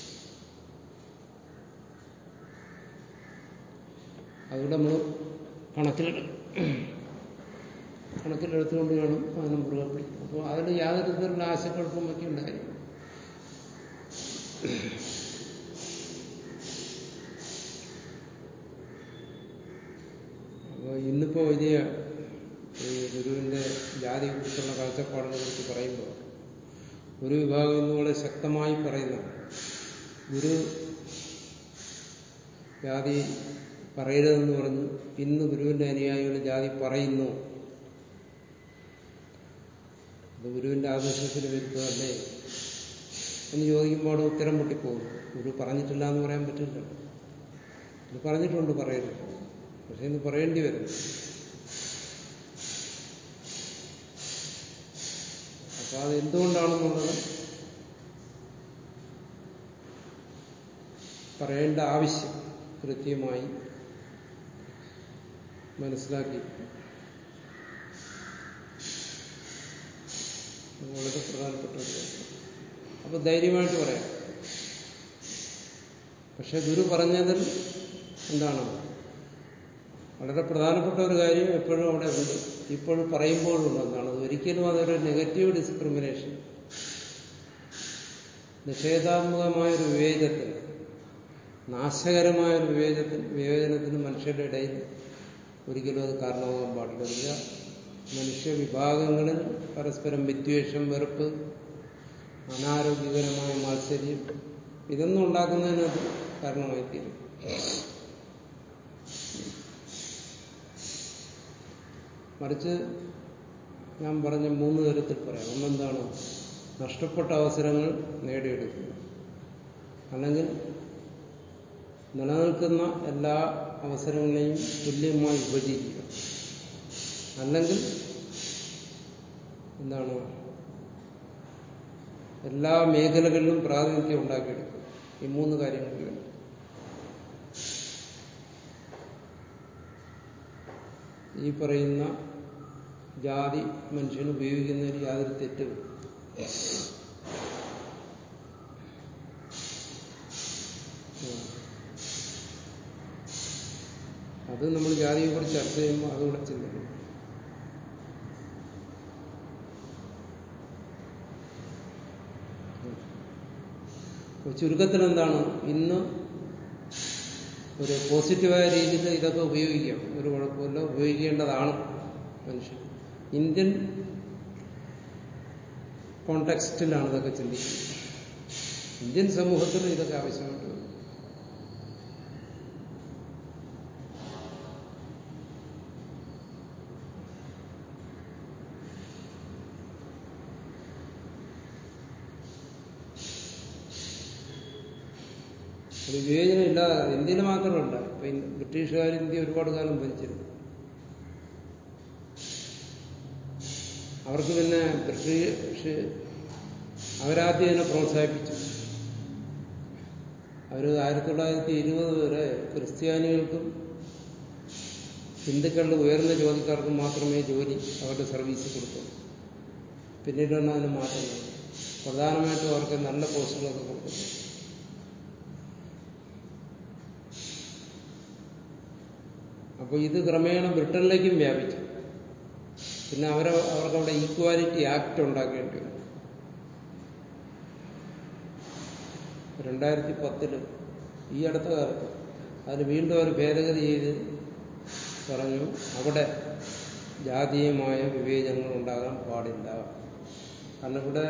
അതുകൊണ്ട് നമ്മൾ കണക്കിൽ കണക്കിലെടുത്തുകൊണ്ട് വേണം അതിനെ മുറുകെ പിടിക്കും അപ്പോൾ അതിന് യാതൊരു തരത്തിലുള്ള ആശയക്കുഴപ്പം ഒക്കെ ഉണ്ടായിരുന്നു അപ്പോൾ ഇന്നിപ്പോ വലിയ ഈ ഗുരുവിന്റെ ജാതിയെക്കുറിച്ചുള്ള കാഴ്ചപ്പാടിനെ കുറിച്ച് പറയുമ്പോൾ ഒരു വിഭാഗം ഇന്ന് വളരെ ശക്തമായി പറയുന്നു ഗുരു ജാതി പറയരുതെന്ന് പറഞ്ഞ് ഇന്ന് ഗുരുവിന്റെ അനുയായികൾ ജാതി പറയുന്നു അത് ഗുരുവിന്റെ ആദർശത്തിൽ വരുത്തതല്ലേ എന്ന് ചോദിക്കുമ്പോൾ അവിടെ ഉത്തരം പൊട്ടിപ്പോകും ഗുരു പറഞ്ഞിട്ടില്ല എന്ന് പറയാൻ പറ്റില്ല ഇത് പറഞ്ഞിട്ടുണ്ട് പറയരുത് പക്ഷെ ഇന്ന് പറയേണ്ടി വരും അപ്പൊ അത് എന്തുകൊണ്ടാണെന്നുള്ളത് പറയേണ്ട ആവശ്യം കൃത്യമായി മനസ്സിലാക്കി അത് വളരെ പ്രധാനപ്പെട്ട ഒരു കാര്യം അപ്പൊ ധൈര്യമായിട്ട് പറയാം പക്ഷെ ഗുരു പറഞ്ഞതിൽ എന്താണ് വളരെ പ്രധാനപ്പെട്ട ഒരു കാര്യം എപ്പോഴും അവിടെ ഉണ്ട് ഇപ്പോഴും പറയുമ്പോഴുണ്ട് എന്താണ് അത് ഒരിക്കലും അതൊരു നെഗറ്റീവ് ഡിസ്ക്രിമിനേഷൻ നിഷേധാത്മകമായ ഒരു വിവേചനത്തിന് നാശകരമായ ഒരു വിവേചനത്തിന് വിവേചനത്തിന് മനുഷ്യരുടെ ഇടയിൽ ഒരിക്കലും അത് കാരണമാകാൻ പാടില്ല മനുഷ്യ വിഭാഗങ്ങളിൽ പരസ്പരം വിദ്വേഷം വെറുപ്പ് അനാരോഗ്യകരമായ മാത്സര്യം ഇതൊന്നും ഉണ്ടാക്കുന്നതിനത് കാരണമായി തീരും മറിച്ച് ഞാൻ പറഞ്ഞ മൂന്ന് തരത്തിൽ പറയാം ഒന്നെന്താണ് നഷ്ടപ്പെട്ട അവസരങ്ങൾ നേടിയെടുക്കുക അല്ലെങ്കിൽ നിലനിൽക്കുന്ന എല്ലാ അവസരങ്ങളെയും തുല്യമായി വിഭജിക്കുക അല്ലെങ്കിൽ എന്താണ് എല്ലാ മേഖലകളിലും പ്രാതിനിധ്യം ഉണ്ടാക്കിയെടുക്കുക ഈ മൂന്ന് കാര്യങ്ങളിലുണ്ട് ഈ പറയുന്ന ജാതി മനുഷ്യന് ഉപയോഗിക്കുന്നതിൽ യാതൊരു തെറ്റും അത് നമ്മൾ ജാതിയെക്കുറിച്ച് ചർച്ച ചെയ്യുമ്പോൾ അതുകൂടെ ചിന്തിക്കണം ചുരുക്കത്തിൽ എന്താണ് ഇന്ന് ഒരു പോസിറ്റീവായ രീതിയിൽ ഇതൊക്കെ ഉപയോഗിക്കാം ഒരു കുഴപ്പമില്ല ഉപയോഗിക്കേണ്ടതാണ് മനുഷ്യൻ ഇന്ത്യൻ കോണ്ടെക്സ്റ്റിലാണ് ഇതൊക്കെ ചിന്തിക്കുന്നത് ഇന്ത്യൻ സമൂഹത്തിൽ ഇതൊക്കെ ആവശ്യമായിട്ട് വരും ഒരു വിവേചനം ഇല്ലാതെ ഇന്ത്യയിൽ മാത്രമല്ല ഇപ്പൊ ബ്രിട്ടീഷുകാർ ഇന്ത്യ ഒരുപാട് കാലം ഭരിച്ചിരുന്നു അവർക്ക് പിന്നെ ബ്രിട്ടീഷ് അവരാദ്യം ഇതിനെ പ്രോത്സാഹിപ്പിച്ചു അവർ ആയിരത്തി തൊള്ളായിരത്തി ഇരുപത് വരെ ക്രിസ്ത്യാനികൾക്കും ഹിന്ദുക്കളുടെ ഉയർന്ന ജോലിക്കാർക്കും മാത്രമേ ജോലി അവരുടെ സർവീസ് കൊടുക്കുള്ളൂ പിന്നീടാണ് അതിന് മാറ്റം പ്രധാനമായിട്ടും അവർക്ക് നല്ല പോസ്റ്റുകളൊക്കെ കൊടുക്കുന്നു അപ്പോൾ ഇത് ക്രമേണ ബ്രിട്ടനിലേക്കും വ്യാപിച്ചു പിന്നെ അവരെ അവർക്ക് അവിടെ ഈക്വാലിറ്റി ആക്ട് ഉണ്ടാക്കേണ്ടി വന്നു രണ്ടായിരത്തി പത്തില് ഈ അടുത്ത കാലത്ത് അതിന് വീണ്ടും അവർ ഭേദഗതി ചെയ്ത് പറഞ്ഞു അവിടെ ജാതീയമായ വിവേചനങ്ങൾ ഉണ്ടാകാൻ പാടില്ല കാരണം ഇവിടെ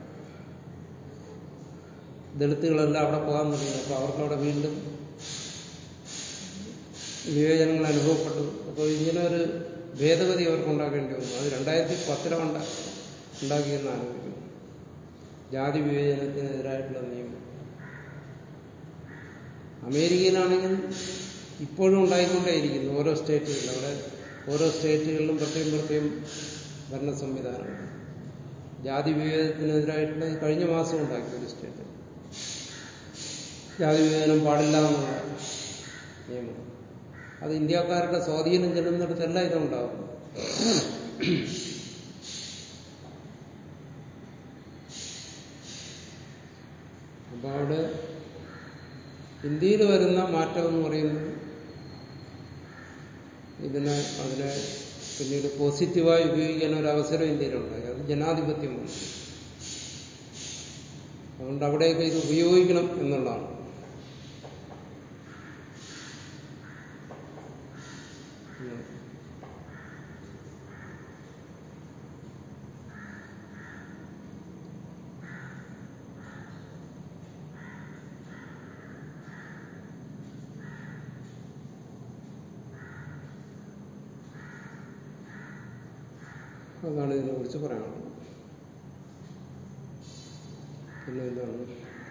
ദളിത്തുകളെല്ലാം അവിടെ പോകാൻ തുടങ്ങി അപ്പോൾ അവർക്കവിടെ വീണ്ടും വിവേചനങ്ങൾ അനുഭവപ്പെട്ടു അപ്പോൾ ഇങ്ങനെ ഒരു ഭേദഗതി അവർക്ക് ഉണ്ടാക്കേണ്ടി വന്നു അത് രണ്ടായിരത്തി പത്തിലുണ്ട ഉണ്ടാക്കിയെന്ന് ആലോചിക്കുന്നു ജാതി വിവേചനത്തിനെതിരായിട്ടുള്ള നിയമം അമേരിക്കയിലാണെങ്കിൽ ഇപ്പോഴും ഉണ്ടായിക്കൊണ്ടേയിരിക്കുന്നു ഓരോ സ്റ്റേറ്റുകളിലും അവിടെ ഓരോ സ്റ്റേറ്റുകളിലും പ്രത്യേകം പ്രത്യേകം ഭരണ സംവിധാനങ്ങൾ ജാതി വിവേചനത്തിനെതിരായിട്ടുള്ള കഴിഞ്ഞ മാസം ഉണ്ടാക്കി ഒരു സ്റ്റേറ്റ് ജാതി വിവേചനം പാടില്ല എന്നുള്ള നിയമം അത് ഇന്ത്യക്കാരുടെ സ്വാധീനം ചെല്ലുന്നിടത്തെല്ലാം ഇതുണ്ടാവും അപ്പൊ അവിടെ ഇന്ത്യയിൽ വരുന്ന മാറ്റം എന്ന് പറയുന്നത് ഇതിനെ അതിനെ പിന്നീട് പോസിറ്റീവായി ഉപയോഗിക്കാൻ ഒരു അവസരം ഇന്ത്യയിലുണ്ടായി അത് ജനാധിപത്യമാണ് അതുകൊണ്ട് അവിടെയൊക്കെ ഇത് ഉപയോഗിക്കണം എന്നുള്ളതാണ് അതാണ് ഇതിനെക്കുറിച്ച് പറയാനുള്ളത് പിന്നെ എന്താണ്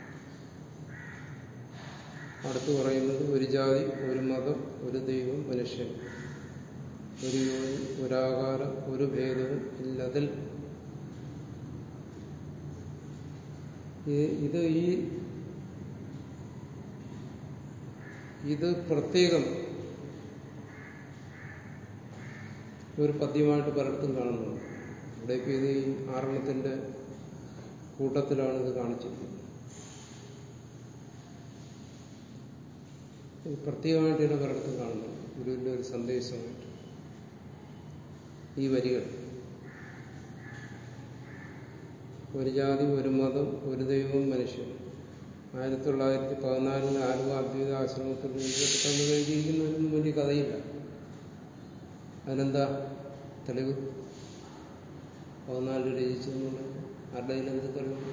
അടുത്ത് പറയുന്നത് ഒരു ജാതി ഒരു മതം ഒരു ദൈവം മനുഷ്യൻ ഒരു യോനി ഒരാകാരം ഒരു ഭേദവും ഇല്ലതിൽ ഇത് ഈ ഇത് പ്രത്യേകം ഒരു പദ്യമായിട്ട് പലയിടത്തും കാണുന്നുണ്ട് ഇവിടെ ഇപ്പൊ ഇത് ഈ ആറെണ്ണത്തിന്റെ കൂട്ടത്തിലാണ് ഇത് കാണിച്ചിരിക്കുന്നത് ഇത് പ്രത്യേകമായിട്ട് ഇതിനെ പലയിടത്തും കാണുന്നുണ്ട് ഗുരുവിന്റെ ഒരു സന്ദേശമായിട്ട് ഈ വരികൾ ഒരു ജാതി ഒരു മതം ഒരു ദൈവം മനുഷ്യൻ ആയിരത്തി തൊള്ളായിരത്തി പതിനാലിൽ ആലുവ അദ്വൈത ആശ്രമത്തിൽ എഴുതപ്പെട്ടെന്ന് എഴുതിയിരിക്കുന്നതിനൊന്നും വലിയ കഥയില്ല അതിനെന്താ തെളിവ് പതിനാലിൽ രചിച്ചു എന്നുള്ളത് ആരുടെ എന്ത് തെളിവ്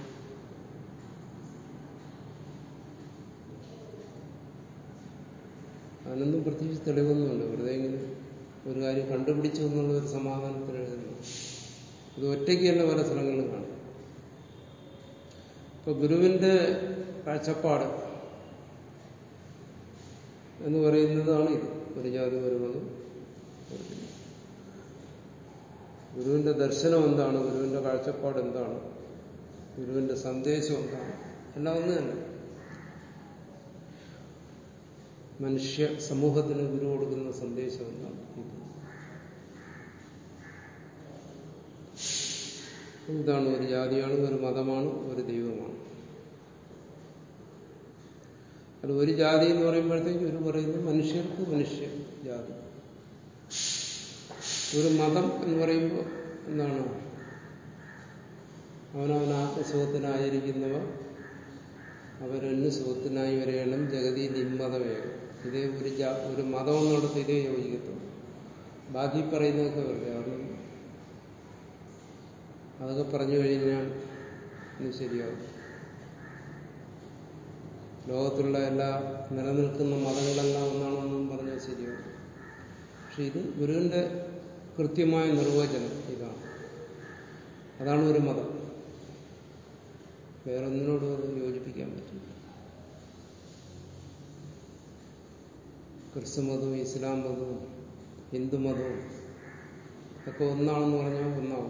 അതിനൊന്നും പ്രത്യേകിച്ച് തെളിവൊന്നുമില്ല വെറുതെ ഇങ്ങനെ ഒരു കാര്യം കണ്ടുപിടിച്ചു എന്നുള്ള ഒരു സമാധാനത്തിൽ എഴുതുന്നു ഇത് ഒറ്റയ്ക്ക് തന്നെ പല സ്ഥലങ്ങളിലും കാണും ഇപ്പൊ ഗുരുവിന്റെ കാഴ്ചപ്പാട് എന്ന് പറയുന്നതാണ് ഇത് ഒരു ജാതി ഒരു മതം ഗുരുവിന്റെ ദർശനം എന്താണ് ഗുരുവിന്റെ കാഴ്ചപ്പാട് എന്താണ് ഗുരുവിന്റെ സന്ദേശം എന്താണ് എല്ലാം ഒന്ന് തന്നെ മനുഷ്യ സമൂഹത്തിന് ഗുരു കൊടുക്കുന്ന സന്ദേശം എന്താണ് ഇത് ഇതാണ് ഒരു ജാതിയാണ് ഒരു മതമാണ് ഒരു ദൈവമാണ് അത് ഒരു ജാതി എന്ന് പറയുമ്പോഴത്തേക്ക് ഒരു പറയുന്നത് മനുഷ്യർക്ക് മനുഷ്യ ജാതി ഒരു മതം എന്ന് പറയുമ്പോൾ എന്താണ് അവനവൻ ആത്മസുഖത്തിനായിരിക്കുന്നവർ അവരന് സുഖത്തിനായി വരെയണം ജഗതി നിമ്മതമേകം ഇതേ ഒരു ഒരു മതം എന്നുള്ളത് ഇതേ യോജിക്കത്തുള്ളൂ ബാക്കി പറയുന്നതൊക്കെ വെറുതെ കാരണം അതൊക്കെ പറഞ്ഞു കഴിഞ്ഞാൽ ഇത് ശരിയാവും ലോകത്തുള്ള എല്ലാ നിലനിൽക്കുന്ന മതങ്ങളെല്ലാം ഒന്നാണെന്നും പറഞ്ഞാൽ ശരിയാവും പക്ഷെ ഇത് ഗുരുവിന്റെ കൃത്യമായ നിർവചനം ഇതാണ് അതാണ് ഒരു മതം വേറൊന്നിനോടും അത് യോജിപ്പിക്കാൻ പറ്റില്ല ക്രിസ്തുമതവും ഇസ്ലാം മതവും ഹിന്ദുമതവും ഒക്കെ ഒന്നാണെന്ന് പറഞ്ഞാൽ ഒന്നാവും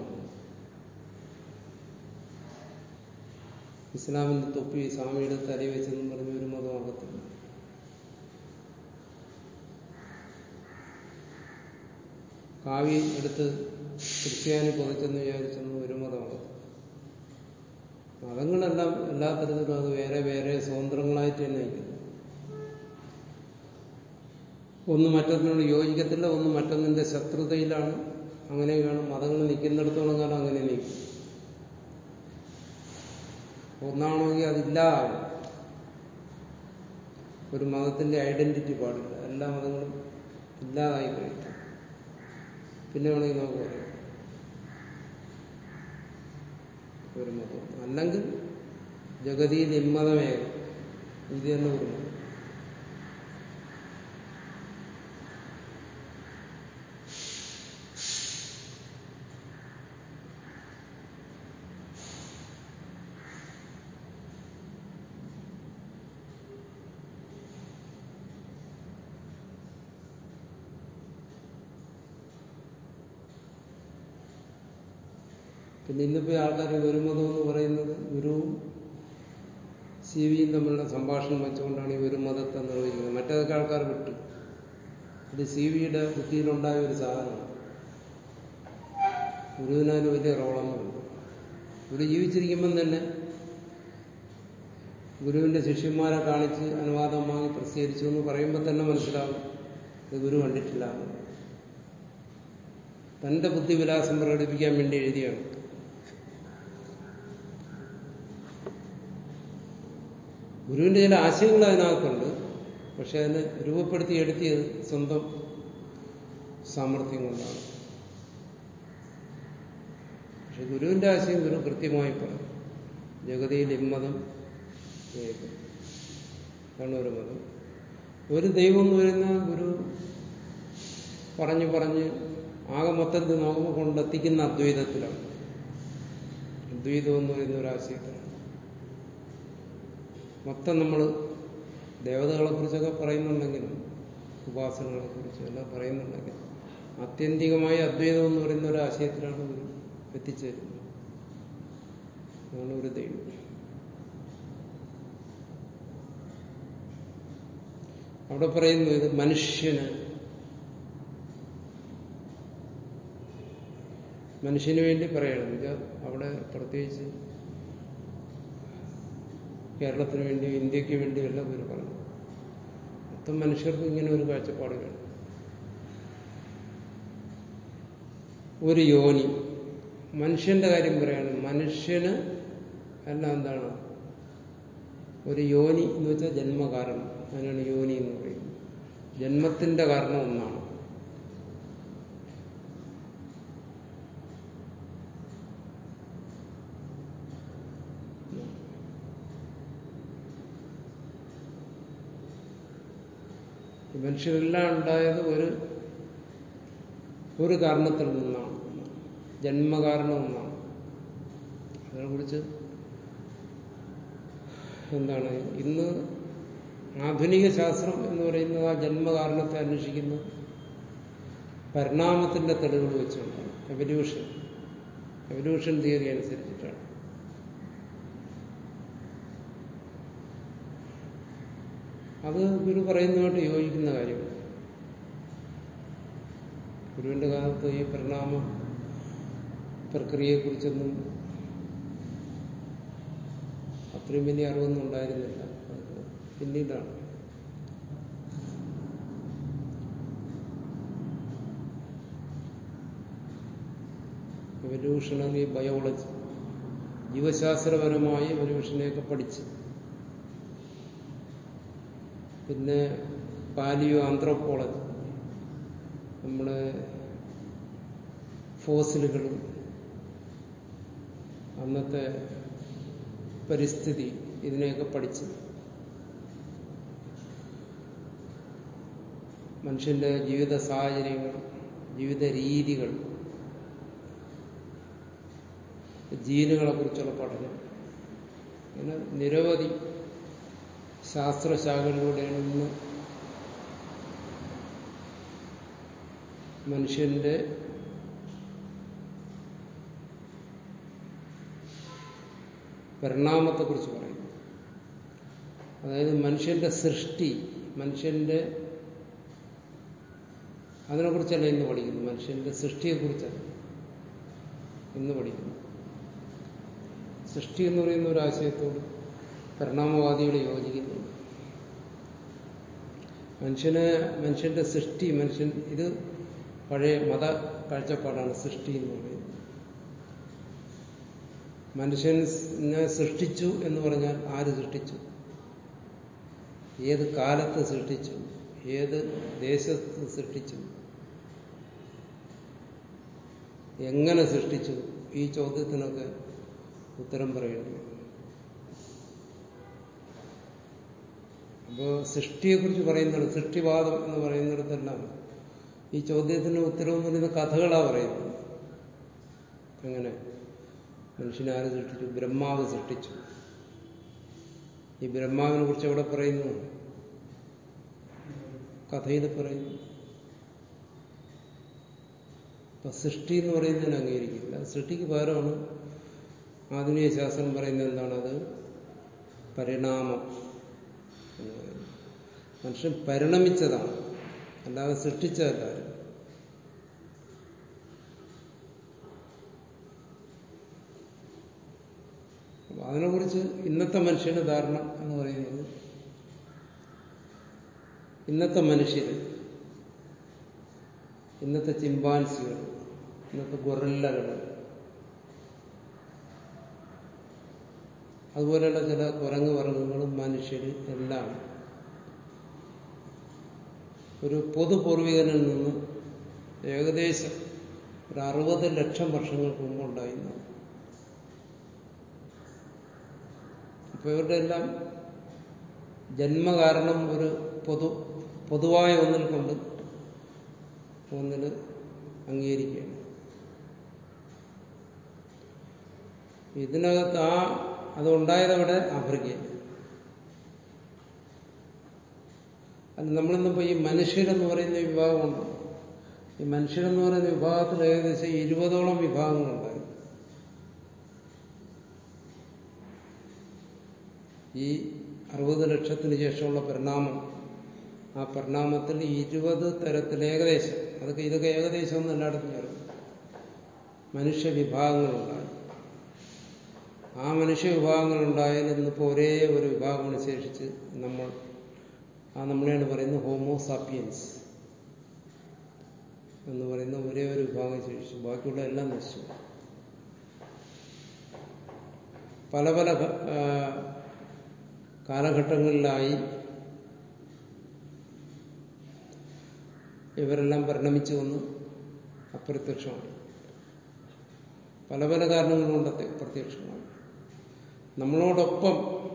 ഇസ്ലാമിന്റെ തൊപ്പി സ്വാമിയുടെ തലയിൽ വെച്ചെന്നും പറഞ്ഞ ഒരു മതമാകത്തില്ല കാവി എടുത്ത് ക്രിസ്ത്യാനി പുതച്ചെന്ന് വിചാരിച്ചെന്ന് ഒരു മതമാകത്തില്ല മതങ്ങളെല്ലാം എല്ലാ തരത്തിലും അത് വേറെ വേറെ സ്വതന്ത്രങ്ങളായിട്ട് തന്നെ നയിക്കുന്നു ഒന്ന് മറ്റൊന്നിനോട് യോജിക്കത്തില്ല ഒന്ന് മറ്റൊന്നിന്റെ ശത്രുതയിലാണ് അങ്ങനെയാണ് മതങ്ങൾ നിൽക്കുന്നിടത്തോളം കാലം അങ്ങനെ നിൽക്കും ഒന്നാണെങ്കിൽ അതില്ലാതാവും ഒരു മതത്തിന്റെ ഐഡന്റിറ്റി പാടില്ല എല്ലാ മതങ്ങളും ഇല്ലാതായി കഴിയും പിന്നെ വേണമെങ്കിൽ നമുക്ക് പറയാം ഒരു മതം അല്ലെങ്കിൽ ജഗതി നിമ്മതമേകം ഇത് തന്നെ ഒരു മതം പിന്നെ ഇന്നിപ്പോ ആൾക്കാർ ഒരു മതം എന്ന് പറയുന്നത് ഗുരുവും സി വിയും തമ്മിലുള്ള സംഭാഷണം വെച്ചുകൊണ്ടാണ് ഈ ഒരു മതത്തെ നിർവഹിക്കുന്നത് മറ്റേതൊക്കെ ആൾക്കാർ വിട്ടു ഇത് സി വിയുടെ ബുദ്ധിയിലുണ്ടായ ഒരു സാധനമാണ് ഗുരുവിനതിന് വലിയ റോളൊന്നുമില്ല ഗുരു ജീവിച്ചിരിക്കുമ്പം തന്നെ ഗുരുവിന്റെ ശിഷ്യന്മാരെ കാണിച്ച് അനുവാദം വാങ്ങി പ്രസിദ്ധീകരിച്ചു എന്ന് പറയുമ്പോൾ തന്നെ മനസ്സിലാവും ഇത് ഗുരു കണ്ടിട്ടില്ല തന്റെ ബുദ്ധിവിലാസം പ്രകടിപ്പിക്കാൻ വേണ്ടി എഴുതിയാണ് ഗുരുവിന്റെ ചില ആശയങ്ങൾ അതിനകത്തുണ്ട് പക്ഷെ അതിനെ രൂപപ്പെടുത്തി എടുത്തിയത് സ്വന്തം സാമർഥ്യം കൊണ്ടാണ് പക്ഷെ ഗുരുവിന്റെ ആശയം ഗുരു കൃത്യമായി പറയും ജഗതിയിൽ ഇമ്മതം ഏകം അതാണ് ഒരു മതം ഒരു ദൈവം എന്ന് പറയുന്ന ഗുരു പറഞ്ഞു പറഞ്ഞ് ആകെ മൊത്തത്തിൽ നോക്കുമ്പോൾ കൊണ്ടെത്തിക്കുന്ന അദ്വൈതത്തിലാണ് അദ്വൈതം എന്ന് പറയുന്ന ഒരു ആശയത്തിലാണ് മൊത്തം നമ്മൾ ദേവതകളെ കുറിച്ചൊക്കെ പറയുന്നുണ്ടെങ്കിലും ഉപാസനകളെ കുറിച്ച് എല്ലാം പറയുന്നുണ്ടെങ്കിലും ആത്യന്തികമായി അദ്വൈതം എന്ന് പറയുന്ന ഒരു ആശയത്തിലാണ് ഒരു എത്തിച്ചേരുന്നത് അതാണ് ഒരു ദൈവം അവിടെ പറയുന്നു ഇത് മനുഷ്യന് മനുഷ്യന് വേണ്ടി പറയണം ഇത് അവിടെ പ്രത്യേകിച്ച് കേരളത്തിന് വേണ്ടിയോ ഇന്ത്യക്ക് വേണ്ടിയോ എല്ലാം ഇവർ പറഞ്ഞു മൊത്തം മനുഷ്യർക്ക് ഇങ്ങനെ ഒരു കാഴ്ചപ്പാട് വേണം ഒരു യോനി മനുഷ്യന്റെ കാര്യം പറയാണ് മനുഷ്യന് എല്ലാം എന്താണ് ഒരു യോനി എന്ന് വെച്ചാൽ ജന്മകാരണം അതിനാണ് യോനി എന്ന് പറയുന്നത് ജന്മത്തിന്റെ കാരണം ഒന്നാണ് മനുഷ്യരെല്ലാം ഉണ്ടായത് ഒരു ഒരു കാരണത്തിൽ നിന്നാണ് ജന്മകാരണം ഒന്നാണ് അതിനെക്കുറിച്ച് എന്താണ് ഇന്ന് ആധുനിക ശാസ്ത്രം എന്ന് പറയുന്നത് ആ ജന്മകാരണത്തെ അന്വേഷിക്കുന്ന പരിണാമത്തിന്റെ തെളിവുകൾ വെച്ചുകൊണ്ടാണ് എവല്യൂഷൻ എവല്യൂഷൻ തിയറി അനുസരിച്ചിട്ടാണ് അത് ഗുരു പറയുന്നതായിട്ട് യോജിക്കുന്ന കാര്യമാണ് ഗുരുവിന്റെ കാലത്ത് ഈ പരിണാമ പ്രക്രിയയെക്കുറിച്ചൊന്നും അത്രയും വലിയ അറിവൊന്നും ഉണ്ടായിരുന്നില്ല അത് പിന്നീടാണ് എവല്യൂഷണറി ബയോളജി ജീവശാസ്ത്രപരമായി എവല്യൂഷനെയൊക്കെ പഠിച്ച് പിന്നെ പാലിയോ ആന്ത്രോപോളജി നമ്മുടെ ഫോസിലുകളും അന്നത്തെ പരിസ്ഥിതി ഇതിനെയൊക്കെ പഠിച്ച് മനുഷ്യന്റെ ജീവിത സാഹചര്യങ്ങൾ ജീവിത രീതികൾ ജീനുകളെ കുറിച്ചുള്ള പഠനം അങ്ങനെ നിരവധി ശാസ്ത്രശാഖകളിലൂടെയാണ് ഇന്ന് മനുഷ്യന്റെ പരിണാമത്തെക്കുറിച്ച് പറയുന്നു അതായത് മനുഷ്യന്റെ സൃഷ്ടി മനുഷ്യന്റെ അതിനെക്കുറിച്ചല്ല ഇന്ന് പഠിക്കുന്നു മനുഷ്യന്റെ സൃഷ്ടിയെക്കുറിച്ചല്ല ഇന്ന് പഠിക്കുന്നു സൃഷ്ടി എന്ന് പറയുന്ന ഒരു ആശയത്തോട് പരിണാമവാദികൾ യോജിക്കുന്നുണ്ട് മനുഷ്യന് മനുഷ്യന്റെ സൃഷ്ടി മനുഷ്യൻ ഇത് പഴയ മത കാഴ്ചപ്പാടാണ് സൃഷ്ടി എന്ന് പറയുന്നത് മനുഷ്യനെ സൃഷ്ടിച്ചു എന്ന് പറഞ്ഞാൽ ആര് സൃഷ്ടിച്ചു ഏത് കാലത്ത് സൃഷ്ടിച്ചു ഏത് ദേശത്ത് സൃഷ്ടിച്ചു എങ്ങനെ സൃഷ്ടിച്ചു ഈ ചോദ്യത്തിനൊക്കെ ഉത്തരം പറയേണ്ടി അപ്പോൾ സൃഷ്ടിയെക്കുറിച്ച് പറയുന്നത് സൃഷ്ടിവാദം എന്ന് പറയുന്നിടത്തെല്ലാം ഈ ചോദ്യത്തിന് ഉത്തരം എന്ന് പറയുന്ന കഥകളാ പറയുന്നത് അങ്ങനെ മനുഷ്യനെ ആര് സൃഷ്ടിച്ചു ബ്രഹ്മാവ് സൃഷ്ടിച്ചു ഈ ബ്രഹ്മാവിനെ കുറിച്ച് എവിടെ പറയുന്നു കഥയിൽ പറയുന്നു അപ്പൊ സൃഷ്ടി എന്ന് പറയുന്നതിന് അംഗീകരിക്കില്ല സൃഷ്ടിക്ക് പകരമാണ് ആധുനിക ശാസ്ത്രം പറയുന്നത് എന്താണത് പരിണാമം എന്ന് പറയുന്നത് മനുഷ്യൻ പരിണമിച്ചതാണ് അല്ലാതെ സൃഷ്ടിച്ചതല്ല അതിനെക്കുറിച്ച് ഇന്നത്തെ മനുഷ്യന്റെ ധാരണ എന്ന് പറയുന്നത് ഇന്നത്തെ മനുഷ്യർ ഇന്നത്തെ ചിമ്പാൻസികൾ ഇന്നത്തെ ഗൊറില്ലകൾ അതുപോലെയുള്ള ചില കുരങ്ങ് വർഗങ്ങളും മനുഷ്യർ എല്ലാം ഒരു പൊതുപൂർവികനിൽ നിന്ന് ഏകദേശം ഒരു അറുപത് ലക്ഷം വർഷങ്ങൾക്ക് മുമ്പ് ഉണ്ടായിരുന്നു അപ്പൊ ഇവരുടെ എല്ലാം ജന്മകാരണം ഒരു പൊതു പൊതുവായ ഒന്നിൽ കൊണ്ട് ഒന്നിൽ അംഗീകരിക്കുകയാണ് ഇതിനകത്ത് ആ അതുണ്ടായതവിടെ ആഫ്രിക്കയിൽ അല്ല നമ്മളിന്നിപ്പോ ഈ മനുഷ്യരെന്ന് പറയുന്ന വിഭാഗമുണ്ട് ഈ മനുഷ്യരെന്ന് പറയുന്ന വിഭാഗത്തിൽ ഏകദേശം ഇരുപതോളം വിഭാഗങ്ങളുണ്ടായി ഈ അറുപത് ലക്ഷത്തിന് ശേഷമുള്ള പരിണാമം ആ പരിണാമത്തിൽ ഇരുപത് തരത്തിൽ ഏകദേശം അതൊക്കെ ഇതൊക്കെ ഏകദേശം ഒന്നും എല്ലായിടത്തും ചേർക്കും മനുഷ്യ വിഭാഗങ്ങളുണ്ടായി ആ മനുഷ്യ വിഭാഗങ്ങളുണ്ടായാലും ഇന്നിപ്പോൾ ഒരേ ഒരു വിഭാഗം ശേഷിച്ച് നമ്മൾ ആ നമ്മളെയാണ് പറയുന്നത് ഹോമോ സാപ്പിയൻസ് എന്ന് പറയുന്ന ഒരേ ഒരു വിഭാഗം ശേഷിച്ചു ബാക്കിയുള്ള എല്ലാം നശിച്ചു പല പല കാലഘട്ടങ്ങളിലായി ഇവരെല്ലാം പരിണമിച്ചു വന്ന് അപ്രത്യക്ഷമായി പല പല കാരണങ്ങൾ കൊണ്ട് പ്രത്യക്ഷമായി നമ്മളോടൊപ്പം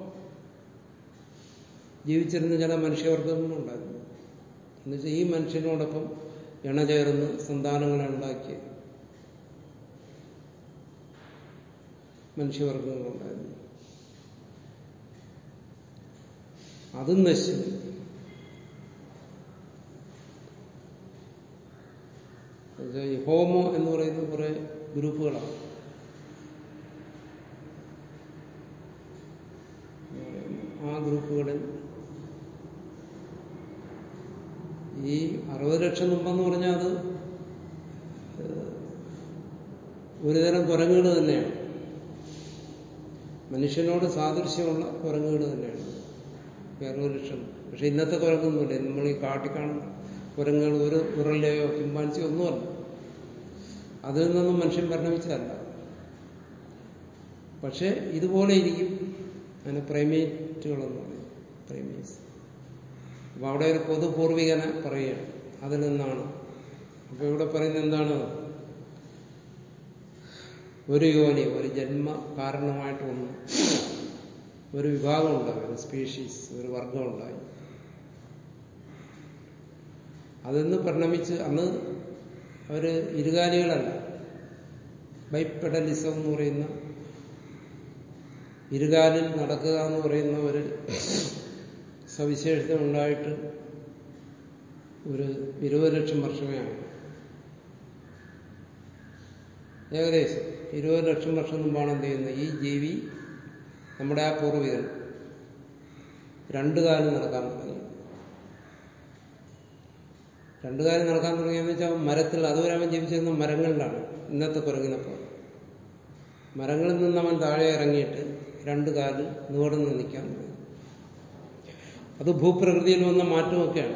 ജീവിച്ചിരുന്ന ചില മനുഷ്യവർഗങ്ങളും ഉണ്ടായിരുന്നു എന്നുവെച്ചാൽ ഈ മനുഷ്യനോടൊപ്പം ഇണചേർന്ന് സന്താനങ്ങളെ ഉണ്ടാക്കിയ മനുഷ്യവർഗങ്ങളുണ്ടായിരുന്നു അതും നശിച്ചു ഈ ഹോമോ എന്ന് പറയുന്ന കുറെ ഗ്രൂപ്പുകളാണ് ആ ഗ്രൂപ്പുകളിൽ ഈ അറുപത് ലക്ഷം മുമ്പെന്ന് പറഞ്ഞാൽ അത് ഒരുതരം കുരങ്ങുകൾ തന്നെയാണ് മനുഷ്യനോട് സാദൃശ്യമുള്ള കുരങ്ങുകൾ തന്നെയാണ് അറുപത് ലക്ഷം പക്ഷെ ഇന്നത്തെ കുരങ്ങൊന്നുമില്ല നമ്മൾ ഈ കാട്ടിക്കാണുന്ന കുരങ്ങുകൾ ഒരു ഉരുളയോ ചിമ്പാൻസിയോ ഒന്നുമല്ല അതിൽ നിന്നൊന്നും മനുഷ്യൻ പരിണമിച്ചതല്ല പക്ഷെ ഇതുപോലെ ഇരിക്കും അതിന് പ്രൈമേറ്റുകളെന്ന് പറയും പ്രൈമേറ്റ്സ് അപ്പൊ അവിടെ ഒരു പൊതുപൂർവികനെ പറയുകയാണ് അതിൽ നിന്നാണ് അപ്പൊ ഇവിടെ പറയുന്നത് എന്താണ് ഒരു യോനി ഒരു ജന്മ കാരണമായിട്ട് വന്നു ഒരു വിഭാഗം ഉണ്ടായി ഒരു സ്പീഷീസ് ഒരു വർഗം ഉണ്ടായി അതെന്ന് പരിണമിച്ച് അന്ന് അവര് ഇരുകാലികളല്ല ബൈപ്പെഡലിസം എന്ന് പറയുന്ന ഇരുകാലിൽ നടക്കുക എന്ന് പറയുന്ന ഒരു സവിശേഷത ഉണ്ടായിട്ട് ഒരു ഇരുപത് ലക്ഷം വർഷമേ ആണ് ഏകദേശം ഇരുപത് ലക്ഷം വർഷം മുമ്പാണ് എന്ത് ചെയ്യുന്നത് ഈ ജീവി നമ്മുടെ ആ പൂർവികൻ രണ്ടു കാലം നടക്കാൻ തുടങ്ങി രണ്ടു കാലം നടക്കാൻ തുടങ്ങിയെന്ന് വെച്ചാൽ മരത്തിൽ അതുവരെ അവൻ ജീവിച്ചിരുന്ന മരങ്ങളിലാണ് ഇന്നത്തെ കുരങ്ങിനെ പോലെ മരങ്ങളിൽ നിന്ന് അവൻ താഴെ ഇറങ്ങിയിട്ട് രണ്ടു കാലിൽ നിവർന്ന് നിൽക്കാൻ തുടങ്ങി അത് ഭൂപ്രകൃതിയിൽ വന്ന മാറ്റമൊക്കെയാണ്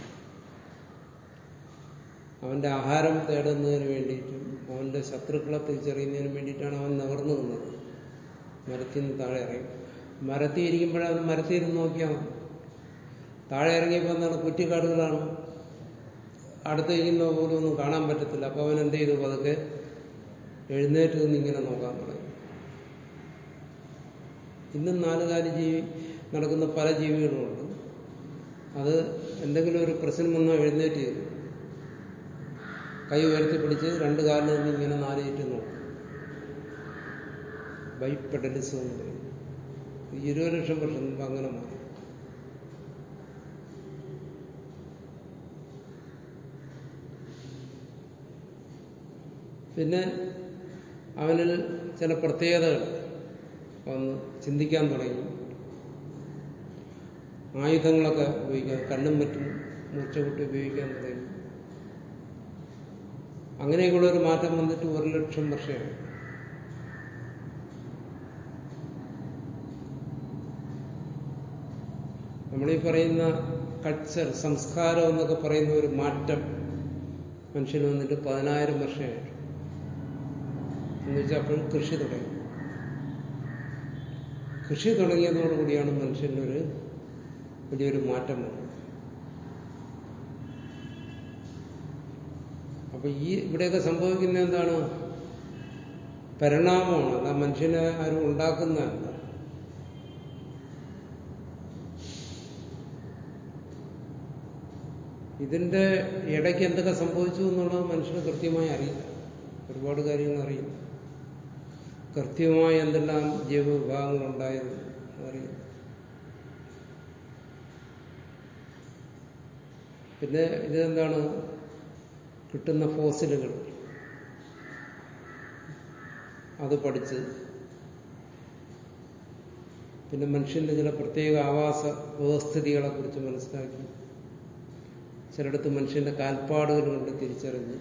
അവന്റെ ആഹാരം തേടുന്നതിന് വേണ്ടിയിട്ടും അവന്റെ ശത്രുക്കളെ തിരിച്ചറിയുന്നതിന് വേണ്ടിയിട്ടാണ് അവൻ നിവർന്നു നിന്നത് മരത്തിൽ നിന്ന് താഴെ ഇറങ്ങി മരത്തിൽ ഇരിക്കുമ്പോഴവൻ മരത്തിൽ ഇരുന്ന് നോക്കിയാൽ മതി താഴെ ഇറങ്ങിയപ്പോൾ എന്താണ് കുറ്റിക്കാടുകളാണ് അടുത്തിരിക്കുന്ന പോലും ഒന്നും കാണാൻ പറ്റത്തില്ല അപ്പൊ അവൻ എന്ത് ചെയ്തു പതുക്കെ എഴുന്നേറ്റ് നിന്ന് ഇങ്ങനെ നോക്കാൻ തുടങ്ങി ഇന്നും നാലുകാലി ജീവി നടക്കുന്ന പല ജീവികളുമുണ്ട് അത് എന്തെങ്കിലും ഒരു പ്രശ്നം വന്നാൽ എഴുന്നേറ്റ് ചെയ്തു കൈ ഉയർത്തി പിടിച്ച് രണ്ട് കാലിൽ നിന്ന് ഇങ്ങനെ നാലേറ്റ് നോക്കും ബൈപ്പെഡലിസം എന്ന് പറയും ഇരുപത് ലക്ഷം വർഷം മുമ്പ് അങ്ങനെ മാറി പിന്നെ അവനിൽ ചില പ്രത്യേകതകൾ ഒന്ന് ചിന്തിക്കാൻ തുടങ്ങി ആയുധങ്ങളൊക്കെ ഉപയോഗിക്കാൻ കല്ലും മറ്റും മൂർച്ച കൂട്ടി ഉപയോഗിക്കാൻ തുടങ്ങി അങ്ങനെയൊക്കെയുള്ള ഒരു മാറ്റം വന്നിട്ട് ഒരു ലക്ഷം വർഷമായി നമ്മളീ പറയുന്ന കൾച്ചർ സംസ്കാരം എന്നൊക്കെ പറയുന്ന ഒരു മാറ്റം മനുഷ്യന് വന്നിട്ട് പതിനായിരം വർഷമായിട്ട് എന്നുവെച്ചാൽ അപ്പോൾ കൃഷി തുടങ്ങി കൃഷി തുടങ്ങിയതോടുകൂടിയാണ് മനുഷ്യനൊരു വലിയൊരു മാറ്റം വന്നത് അപ്പൊ ഈ ഇവിടെയൊക്കെ സംഭവിക്കുന്ന എന്താണ് പരിണാമമാണ് അല്ല മനുഷ്യനെ ആരും ഉണ്ടാക്കുന്നതല്ല ഇതിന്റെ ഇടയ്ക്ക് എന്തൊക്കെ സംഭവിച്ചു എന്നുള്ളത് മനുഷ്യന് കൃത്യമായി അറിയില്ല ഒരുപാട് കാര്യങ്ങൾ അറിയില്ല കൃത്യമായി എന്തെല്ലാം ജീവവിഭാഗങ്ങളുണ്ടായത് അറിയില്ല പിന്നെ ഇതെന്താണ് കിട്ടുന്ന ഫോസിലുകൾ അത് പഠിച്ച് പിന്നെ മനുഷ്യന്റെ ചില പ്രത്യേക ആവാസ വ്യവസ്ഥിതികളെ കുറിച്ച് മനസ്സിലാക്കി ചിലയിടത്ത് മനുഷ്യന്റെ കാൽപ്പാടുകൾ കൊണ്ട് തിരിച്ചറിഞ്ഞ്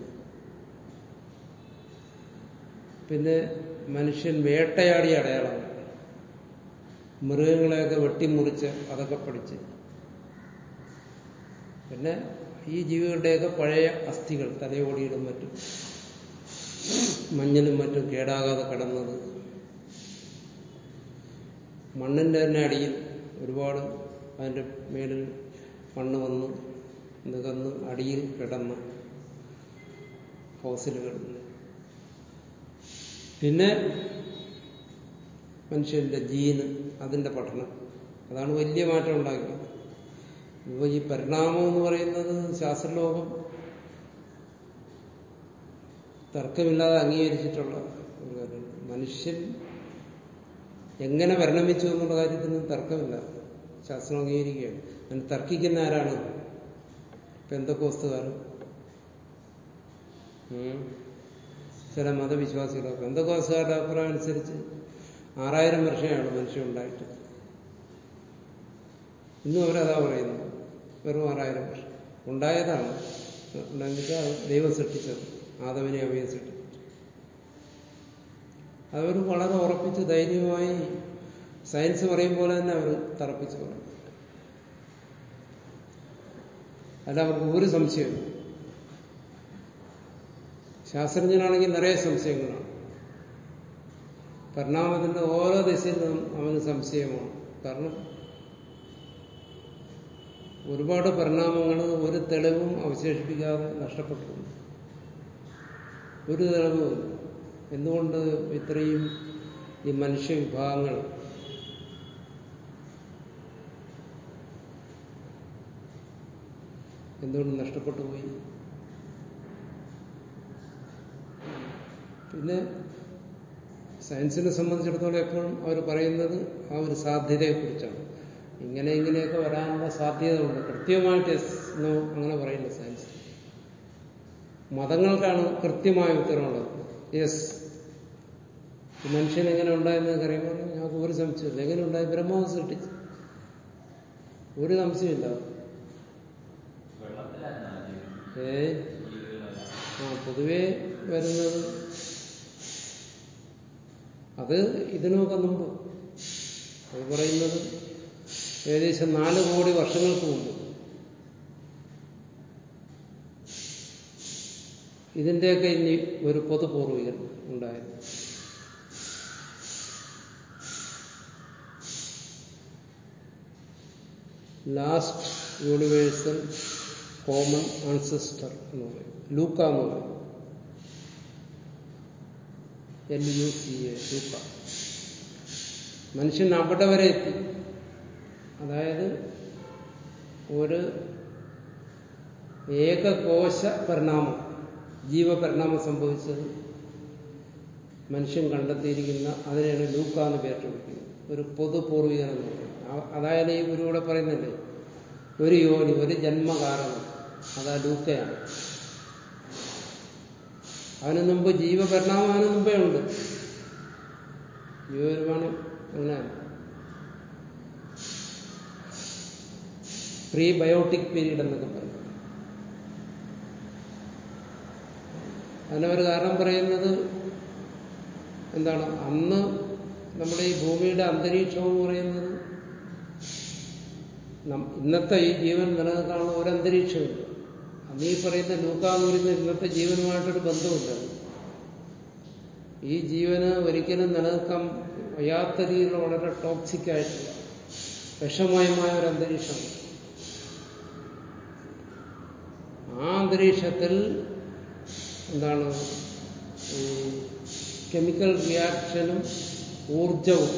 പിന്നെ മനുഷ്യൻ വേട്ടയാടിയ അടയാളങ്ങൾ മൃഗങ്ങളെയൊക്കെ വെട്ടിമുറിച്ച് അതൊക്കെ പഠിച്ച് പിന്നെ ഈ ജീവികളുടെയൊക്കെ പഴയ അസ്ഥികൾ തലയോടിയിടും മറ്റും മഞ്ഞിലും മറ്റും കേടാകാതെ കിടന്നത് മണ്ണിന്റെ തന്നെ അടിയിൽ ഒരുപാട് അതിന്റെ മേലിൽ മണ്ണ് വന്ന് നികന്ന് അടിയിൽ കിടന്ന ഫോസിലുകൾ പിന്നെ മനുഷ്യന്റെ ജീന് അതിന്റെ പഠനം അതാണ് വലിയ മാറ്റം ഉണ്ടാക്കിയത് ഇപ്പോൾ ഈ പരിണാമം എന്ന് പറയുന്നത് ശാസ്ത്രലോകം തർക്കമില്ലാതെ അംഗീകരിച്ചിട്ടുള്ള ഒരു കാര്യമാണ് മനുഷ്യൻ എങ്ങനെ പരിണമിച്ചു എന്നുള്ള കാര്യത്തിന് തർക്കമില്ല ശാസ്ത്രം അംഗീകരിക്കുകയാണ് അതിന് തർക്കിക്കുന്ന ആരാണ് പെന്തക്കോസ്തുകാർ ചില മതവിശ്വാസികൾ പെന്തക്കോസ്തുകാരുടെ അഭിപ്രായം അനുസരിച്ച് ആറായിരം വർഷമാണ് മനുഷ്യൻ ഉണ്ടായിട്ട് ഇന്നും അവരതാ പറയുന്നത് വെറും ആറായിരം വർഷം ഉണ്ടായതാണ് ഉണ്ടാക്കിച്ചാൽ ദൈവം സൃഷ്ടിച്ചത് ആദവനെ അവയെ സൃഷ്ടിച്ചു അവർ വളരെ ഉറപ്പിച്ച് ധൈര്യമായി സയൻസ് പറയും പോലെ തന്നെ അവർ തറപ്പിച്ച് പറയും അല്ല അവർക്ക് ഒരു സംശയമില്ല ശാസ്ത്രജ്ഞനാണെങ്കിൽ നിറയെ സംശയങ്ങളാണ് പരിണാമത്തിന്റെ ഓരോ ദിശയിൽ നിന്നും അവന് സംശയമാണ് കാരണം ഒരുപാട് പരിണാമങ്ങൾ ഒരു തെളിവും അവശേഷിപ്പിക്കാതെ നഷ്ടപ്പെട്ടു ഒരു തെളിവും എന്തുകൊണ്ട് ഇത്രയും ഈ മനുഷ്യവിഭാഗങ്ങൾ എന്തുകൊണ്ട് നഷ്ടപ്പെട്ടു പോയി പിന്നെ സയൻസിനെ സംബന്ധിച്ചിടത്തോളം എപ്പോഴും അവർ പറയുന്നത് ആ ഒരു സാധ്യതയെക്കുറിച്ചാണ് ഇങ്ങനെ ഇങ്ങനെയൊക്കെ വരാനുള്ള സാധ്യതകളുണ്ട് കൃത്യമായിട്ട് എന്നോ അങ്ങനെ പറയില്ല സയൻസ് മതങ്ങൾക്കാണ് കൃത്യമായ ഉത്തരവുള്ളത് യെസ് മനുഷ്യൻ എങ്ങനെ ഉണ്ടായെന്ന് അറിയുമ്പോൾ ഞങ്ങൾക്ക് ഒരു സംശയമില്ല എങ്ങനെ ഉണ്ടായി ബ്രഹ്മാവ് സൃഷ്ടിച്ചു ഒരു സംശയമില്ല ഏ ആ പൊതുവേ വരുന്നത് അത് ഇതിനൊക്കെ മുമ്പ് അത് പറയുന്നത് ഏകദേശം നാല് കോടി വർഷങ്ങൾക്ക് മുമ്പ് ഇതിന്റെയൊക്കെ ഇനി ഒരു പൊതുപൂർവികൻ ഉണ്ടായിരുന്നു ലാസ്റ്റ് യൂണിവേഴ്സൽ കോമൺ ആൻസിസ്റ്റർ എന്ന് പറയും ലൂക്ക എന്ന് പറയും L U C A LUCA മനുഷ്യൻ അവിടെ വരെ എത്തി അതായത് ഒരു ഏകകോശ പരിണാമം ജീവപരിണാമം സംഭവിച്ചത് മനുഷ്യൻ കണ്ടെത്തിയിരിക്കുന്ന അതിനെയാണ് ലൂക്ക എന്ന് പേരിട്ട് വിളിക്കുന്നത് ഒരു പൊതുപൂർവികൻ എന്ന് പറയുന്നത് അതായത് ഈ ഗുരുവിടെ പറയുന്നില്ലേ ഒരു യോനി ഒരു ജന്മകാരണം അതാ ലൂക്കയാണ് അവന് മുമ്പ് ജീവപരിണാമം അവന് മുമ്പേ ഉണ്ട് ജീവപരിമാണം അങ്ങനെയാണ് പ്രീ ബയോട്ടിക് പീരീഡ് എന്നൊക്കെ പറയും അതിനൊരു കാരണം പറയുന്നത് എന്താണ് അന്ന് നമ്മുടെ ഈ ഭൂമിയുടെ അന്തരീക്ഷം എന്ന് പറയുന്നത് ഇന്നത്തെ ഈ ജീവൻ നിലനിൽക്കാനുള്ള ഒരു അന്തരീക്ഷമില്ല അന്ന് ഈ പറയുന്ന ലൂക്കാന്ന് പറയുന്ന ഇന്നത്തെ ജീവനുമായിട്ടൊരു ബന്ധമില്ല ഈ ജീവന് ഒരിക്കലും നിലനിൽക്കാൻ വയ്യാത്ത രീതിയിലുള്ള വളരെ ടോക്സിക് ആയിട്ടുള്ള വിഷമയമായ ഒരു അന്തരീക്ഷമാണ് ആ അന്തരീക്ഷത്തിൽ എന്താണ് ഈ കെമിക്കൽ റിയാക്ഷനും ഊർജവും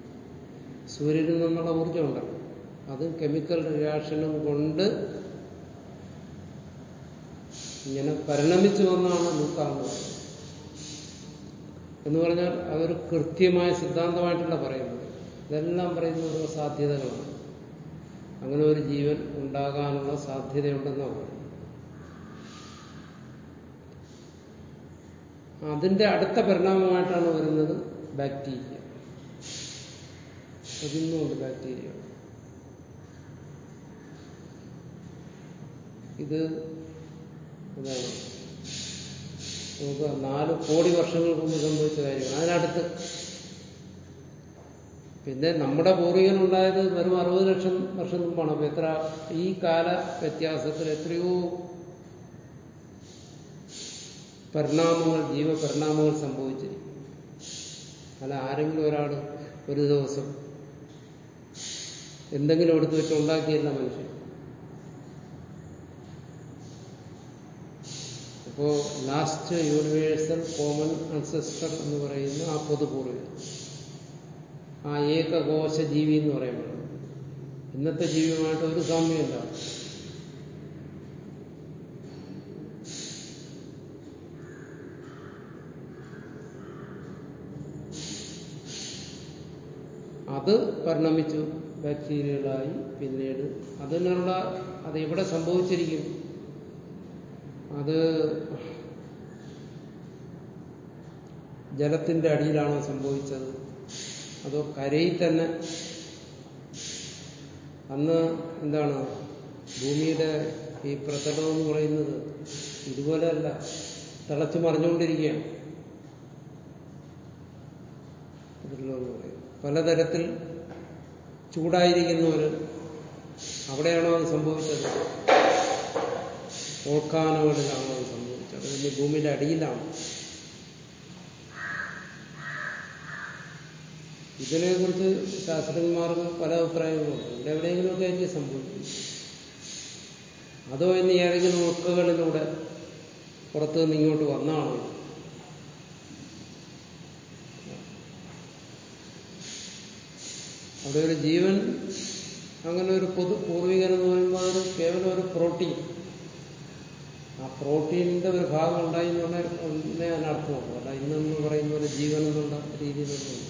സൂര്യനിൽ നിന്നുള്ള ഊർജം ഉണ്ടല്ലോ അത് കെമിക്കൽ റിയാക്ഷനും കൊണ്ട് ഇങ്ങനെ പരിണമിച്ചു വന്നാണ് ലൂക്കാന്ന് പറയുന്നത് എന്ന് പറഞ്ഞാൽ അതൊരു കൃത്യമായ സിദ്ധാന്തമായിട്ടല്ല പറയുന്നത് ഇതെല്ലാം പറയുന്ന ഓരോ സാധ്യതകളാണ് അങ്ങനെ ഒരു ജീവൻ ഉണ്ടാകാനുള്ള സാധ്യതയുണ്ടെന്നാണ് പറയുന്നത് അതിന്റെ അടുത്ത പരിണാമമായിട്ടാണ് വരുന്നത് ബാക്ടീരിയ അതിന്നുമുണ്ട് ബാക്ടീരിയ ഇത് എന്താണ് നമുക്ക് നാല് കോടി വർഷങ്ങൾക്ക് മുമ്പ് സംഭവിച്ച കാര്യമാണ് അതിനടുത്ത് പിന്നെ നമ്മുടെ പൂർവികനുണ്ടായത് വെറും അറുപത് ലക്ഷം വർഷം മുമ്പാണ് അപ്പൊ എത്ര ഈ കാല വ്യത്യാസത്തിൽ എത്രയോ പരിണാമങ്ങൾ ജീവപരിണാമങ്ങൾ സംഭവിച്ചിരിക്കും അല്ല ആരെങ്കിലും ഒരാൾ ഒരു ദിവസം എന്തെങ്കിലും എടുത്തു വെച്ച് ഉണ്ടാക്കിയല്ല മനുഷ്യൻ അപ്പോ ലാസ്റ്റ് യൂണിവേഴ്സൽ കോമൺ അൻസസ്റ്റർ എന്ന് പറയുന്ന ആ പൊതുപൂർവികൻ ആ ഏകകോശ ജീവി എന്ന് പറയുമ്പോൾ ഇന്നത്തെ ജീവിയുമായിട്ട് ഒരു സാമ്യമില്ല അത് പരിണമിച്ചു ബാക്ടീരിയകളായി പിന്നീട് അതിനുള്ള അത് എവിടെ സംഭവിച്ചിരിക്കും അത് ജലത്തിന്റെ അടിയിലാണോ സംഭവിച്ചത് അതോ കരയിൽ തന്നെ അന്ന് എന്താണ് ഭൂമിയുടെ ഈ പ്രതലം എന്ന് പറയുന്നത് ഇതുപോലെയല്ല തിളച്ചു മറിഞ്ഞുകൊണ്ടിരിക്കുകയാണ് ഇതിലെന്ന് പറയും പലതരത്തിൽ ചൂടായിരിക്കുന്നവർ അവിടെയാണോ അത് സംഭവിച്ചത് വോൾക്കാനുകളിലാണോ അത് സംഭവിച്ചത് ഇനി ഭൂമിയുടെ അടിയിലാണ് ഇതിനെക്കുറിച്ച് ശാസ്ത്രജ്ഞന്മാർക്ക് പല അഭിപ്രായങ്ങളുണ്ട് ഇവിടെ എവിടെയെങ്കിലുമൊക്കെ ആയിരിക്കും സംഭവിക്കും അതോ ഇനി ഏതെങ്കിലും ഉൾക്കകളിലൂടെ പുറത്തു നിന്ന് ഇങ്ങോട്ട് വന്നാണോ അവിടെ ഒരു ജീവൻ അങ്ങനെ ഒരു പൊതു പൂർവികൻ എന്ന് പറയുമ്പോൾ അത് കേവലം ഒരു പ്രോട്ടീൻ ആ പ്രോട്ടീനിന്റെ ഒരു ഭാഗം ഉണ്ടായി എന്നുള്ള ഒന്നേ അതിനർത്ഥമാക്കും അല്ല ഇന്നെന്ന് പറയുന്ന പോലെ ജീവൻ എന്നുള്ള രീതിയിലൊന്നും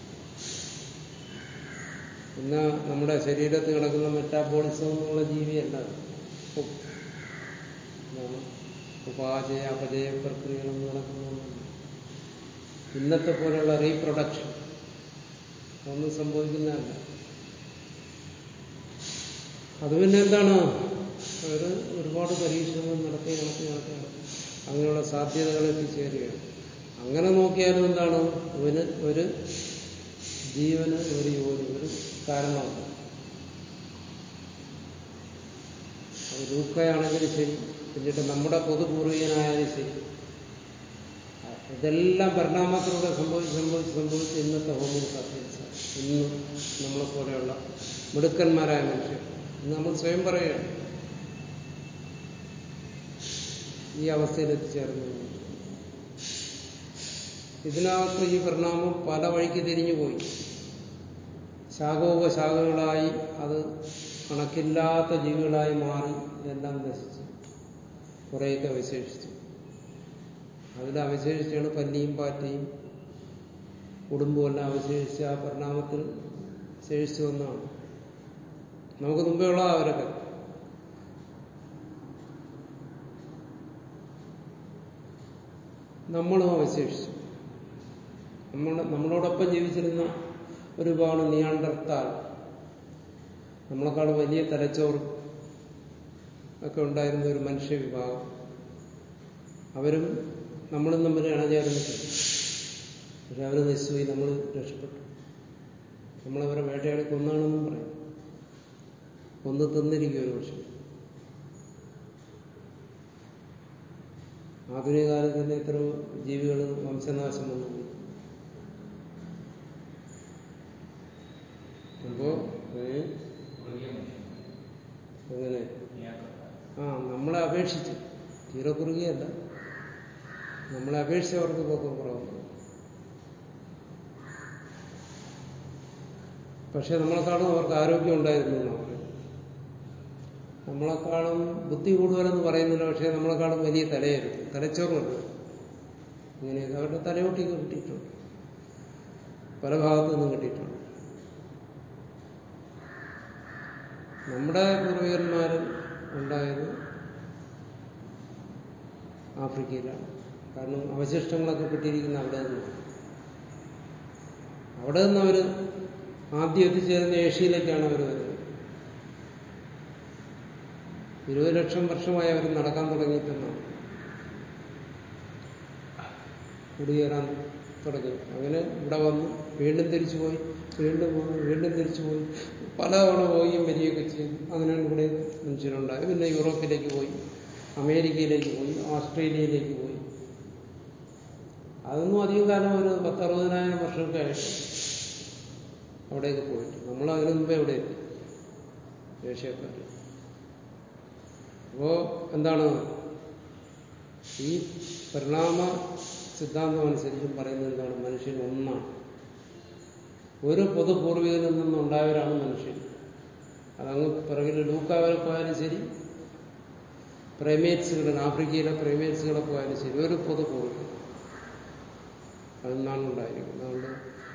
ഇന്ന് നമ്മുടെ ശരീരത്തിൽ കിടക്കുന്ന മെറ്റാബോളിസം എന്നുള്ള ജീവിയല്ല ഉപാചയ അപചയ പ്രക്രിയകളൊന്നും നടക്കുന്നൊന്നുമില്ല ഇന്നത്തെ പോലെയുള്ള റീപ്രൊഡക്ഷൻ ഒന്നും സംഭവിക്കുന്നതല്ല അത് പിന്നെ എന്താണ് അവർ ഒരുപാട് പരീക്ഷണങ്ങൾ നടത്തി നടത്തി നടത്തി നടത്തി അങ്ങനെയുള്ള സാധ്യതകൾ എത്തിച്ചേരുകയാണ് അങ്ങനെ നോക്കിയാലും എന്താണ് ഇവന് ഒരു ജീവന് ഒരു യോനി ഒരു കാരണമുണ്ട് അത് ലൂക്കയാണെങ്കിലും ശരി പിന്നീട് നമ്മുടെ പൊതുപൂർവികനായാലും ശരി ഇതെല്ലാം പരിണാമത്തിലൂടെ സംഭവിച്ച് സംഭവിച്ച് സംഭവിച്ച് ഇന്നത്തെ ഹോമിയോ സാപ്പിയൻസ് ഇന്ന് നമ്മളെ പോലെയുള്ള മിടുക്കന്മാരായ മനുഷ്യർ ഇന്ന് നമ്മൾ സ്വയം പറയുകയാണ് ഈ അവസ്ഥയിൽ എത്തിച്ചേർന്നു ഇതിനകത്ത് ഈ പരിണാമം പല വഴിക്ക് തിരിഞ്ഞുപോയി ശാഖോപശാഖകളായി അത് കണക്കില്ലാത്ത ജീവികളായി മാറി എല്ലാം നശിച്ചു കുറേയൊക്കെ അവശേഷിച്ചു അതിൽ അവശേഷിച്ചാണ് പല്ലിയും പാറ്റയും കുടുംബമെല്ലാം അവശേഷിച്ച് ആ പരിണാമത്തിൽ ശേഷിച്ചു വന്നാണ് നമുക്ക് മുമ്പേ ഉള്ള അവരൊക്കെ നമ്മളും അവശേഷിച്ചു നമ്മൾ നമ്മളോടൊപ്പം ജീവിച്ചിരുന്ന ഒരുപാട് നിയാണ്ടർത്താൽ നമ്മളെക്കാൾ വലിയ തലച്ചോറ് ഒക്കെ ഉണ്ടായിരുന്ന ഒരു മനുഷ്യ വിഭാഗം അവരും നമ്മളും തമ്മിൽ ഇണചേർന്നിട്ടുണ്ട് പക്ഷെ അവർ നശിച്ചുപോയി നമ്മൾ രക്ഷപ്പെട്ടു നമ്മളവരെ വേട്ടയാടി കൊന്നാണെന്നും പറയും കൊന്ന് തിന്നിരിക്കും ഒരു പക്ഷെ ആധുനിക കാലത്ത് തന്നെ എത്ര ജീവികൾ വംശനാശം വന്നു പോയി അപ്പോ അങ്ങനെ ആ നമ്മളെ അപേക്ഷിച്ച് തീരെ കുറുകിയല്ല നമ്മളെ അപേക്ഷിച്ച് അവർക്ക് പൊക്കം കുറവുണ്ട് പക്ഷെ നമ്മളെക്കാളും അവർക്ക് ആരോഗ്യം ഉണ്ടായിരുന്നു എന്നാണ് പറയുന്നത് നമ്മളെക്കാളും ബുദ്ധി കൂടുതലെന്ന് പറയുന്നില്ല പക്ഷേ നമ്മളെക്കാളും വലിയ തലയായിരുന്നു തലച്ചോറുമല്ല ഇങ്ങനെയൊക്കെ അവരുടെ തലയോട്ടിയൊക്കെ കിട്ടിയിട്ടുണ്ട് പല ഭാഗത്തു നിന്നും കിട്ടിയിട്ടുണ്ട് നമ്മുടെ പൂർവികന്മാർ ഉണ്ടായത് ആഫ്രിക്കയിലാണ് കാരണം അവശിഷ്ടങ്ങളൊക്കെ കിട്ടിയിരിക്കുന്ന അവിടെ നിന്നാണ് അവിടെ നിന്ന് അവർ ആദ്യം എത്തിച്ചേരുന്ന ഏഷ്യയിലേക്കാണ് അവർ വരുന്നത് ഇരുപത് ലക്ഷം വർഷമായി അവർ നടക്കാൻ തുടങ്ങിയിട്ടെന്നാണ് കുടിയേറാൻ തുടങ്ങി അങ്ങനെ ഇവിടെ വന്നു വീണ്ടും തിരിച്ചു പോയി വീണ്ടും വന്നു വീണ്ടും തിരിച്ചു പോയി പലതവണ പോവുകയും വരികയൊക്കെ ചെയ്തു അങ്ങനെയാണ് ഇവിടെ മനുഷ്യരുണ്ടായത് പിന്നെ യൂറോപ്പിലേക്ക് പോയി അമേരിക്കയിലേക്ക് പോയി ഓസ്ട്രേലിയയിലേക്ക് പോയി അതൊന്നും അധികം കാലം ഒരു പത്തറുപതിനായിരം വർഷമൊക്കെ ആയിട്ട് അവിടേക്ക് പോയിട്ട് നമ്മൾ അതിനു മുമ്പേ എവിടെ എത്തി ഏഷ്യക്കാർ അപ്പോ എന്താണ് ഈ പരിണാമ സിദ്ധാന്തം അനുസരിച്ചും പറയുന്നത് എന്താണ് മനുഷ്യൻ ഒന്നാണ് ഒരു പൊതു പൂർവികനിൽ നിന്നുണ്ടായവരാണ് മനുഷ്യൻ അതങ്ങ് പിറകിൽ ലൂക്കാവരെ പോയാലും ശരി പ്രൈമേറ്റ്സുകളിൽ ആഫ്രിക്കയിലെ പ്രൈമേറ്റ്സുകളെ പോയാലും ശരി ഒരു പൊതു പൂർവികൻ അതെന്നാണ് ഉണ്ടായിരിക്കുന്നത് അതുകൊണ്ട്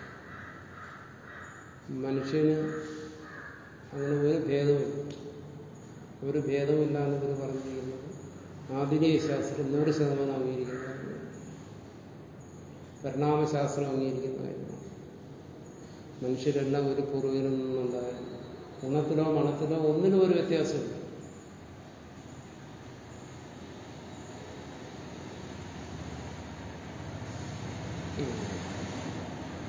മനുഷ്യന് അങ്ങനെ ഒരു ഭേദമില്ല ഒരു ഭേദമില്ല എന്നിവർ പറഞ്ഞിരിക്കുന്നത് ആധുനിക ശാസ്ത്രം നൂറ് ശതമാനം അംഗീകരിക്കുന്ന കാര്യമാണ് പരിണാമശാസ്ത്രം അംഗീകരിക്കുന്ന കാര്യമാണ് മനുഷ്യരെല്ലാം ഒരു പൂർവികനിൽ നിന്നുണ്ടായ ഗുണത്തിലോ മണത്തിലോ ഒന്നിനും ഒരു വ്യത്യാസമില്ല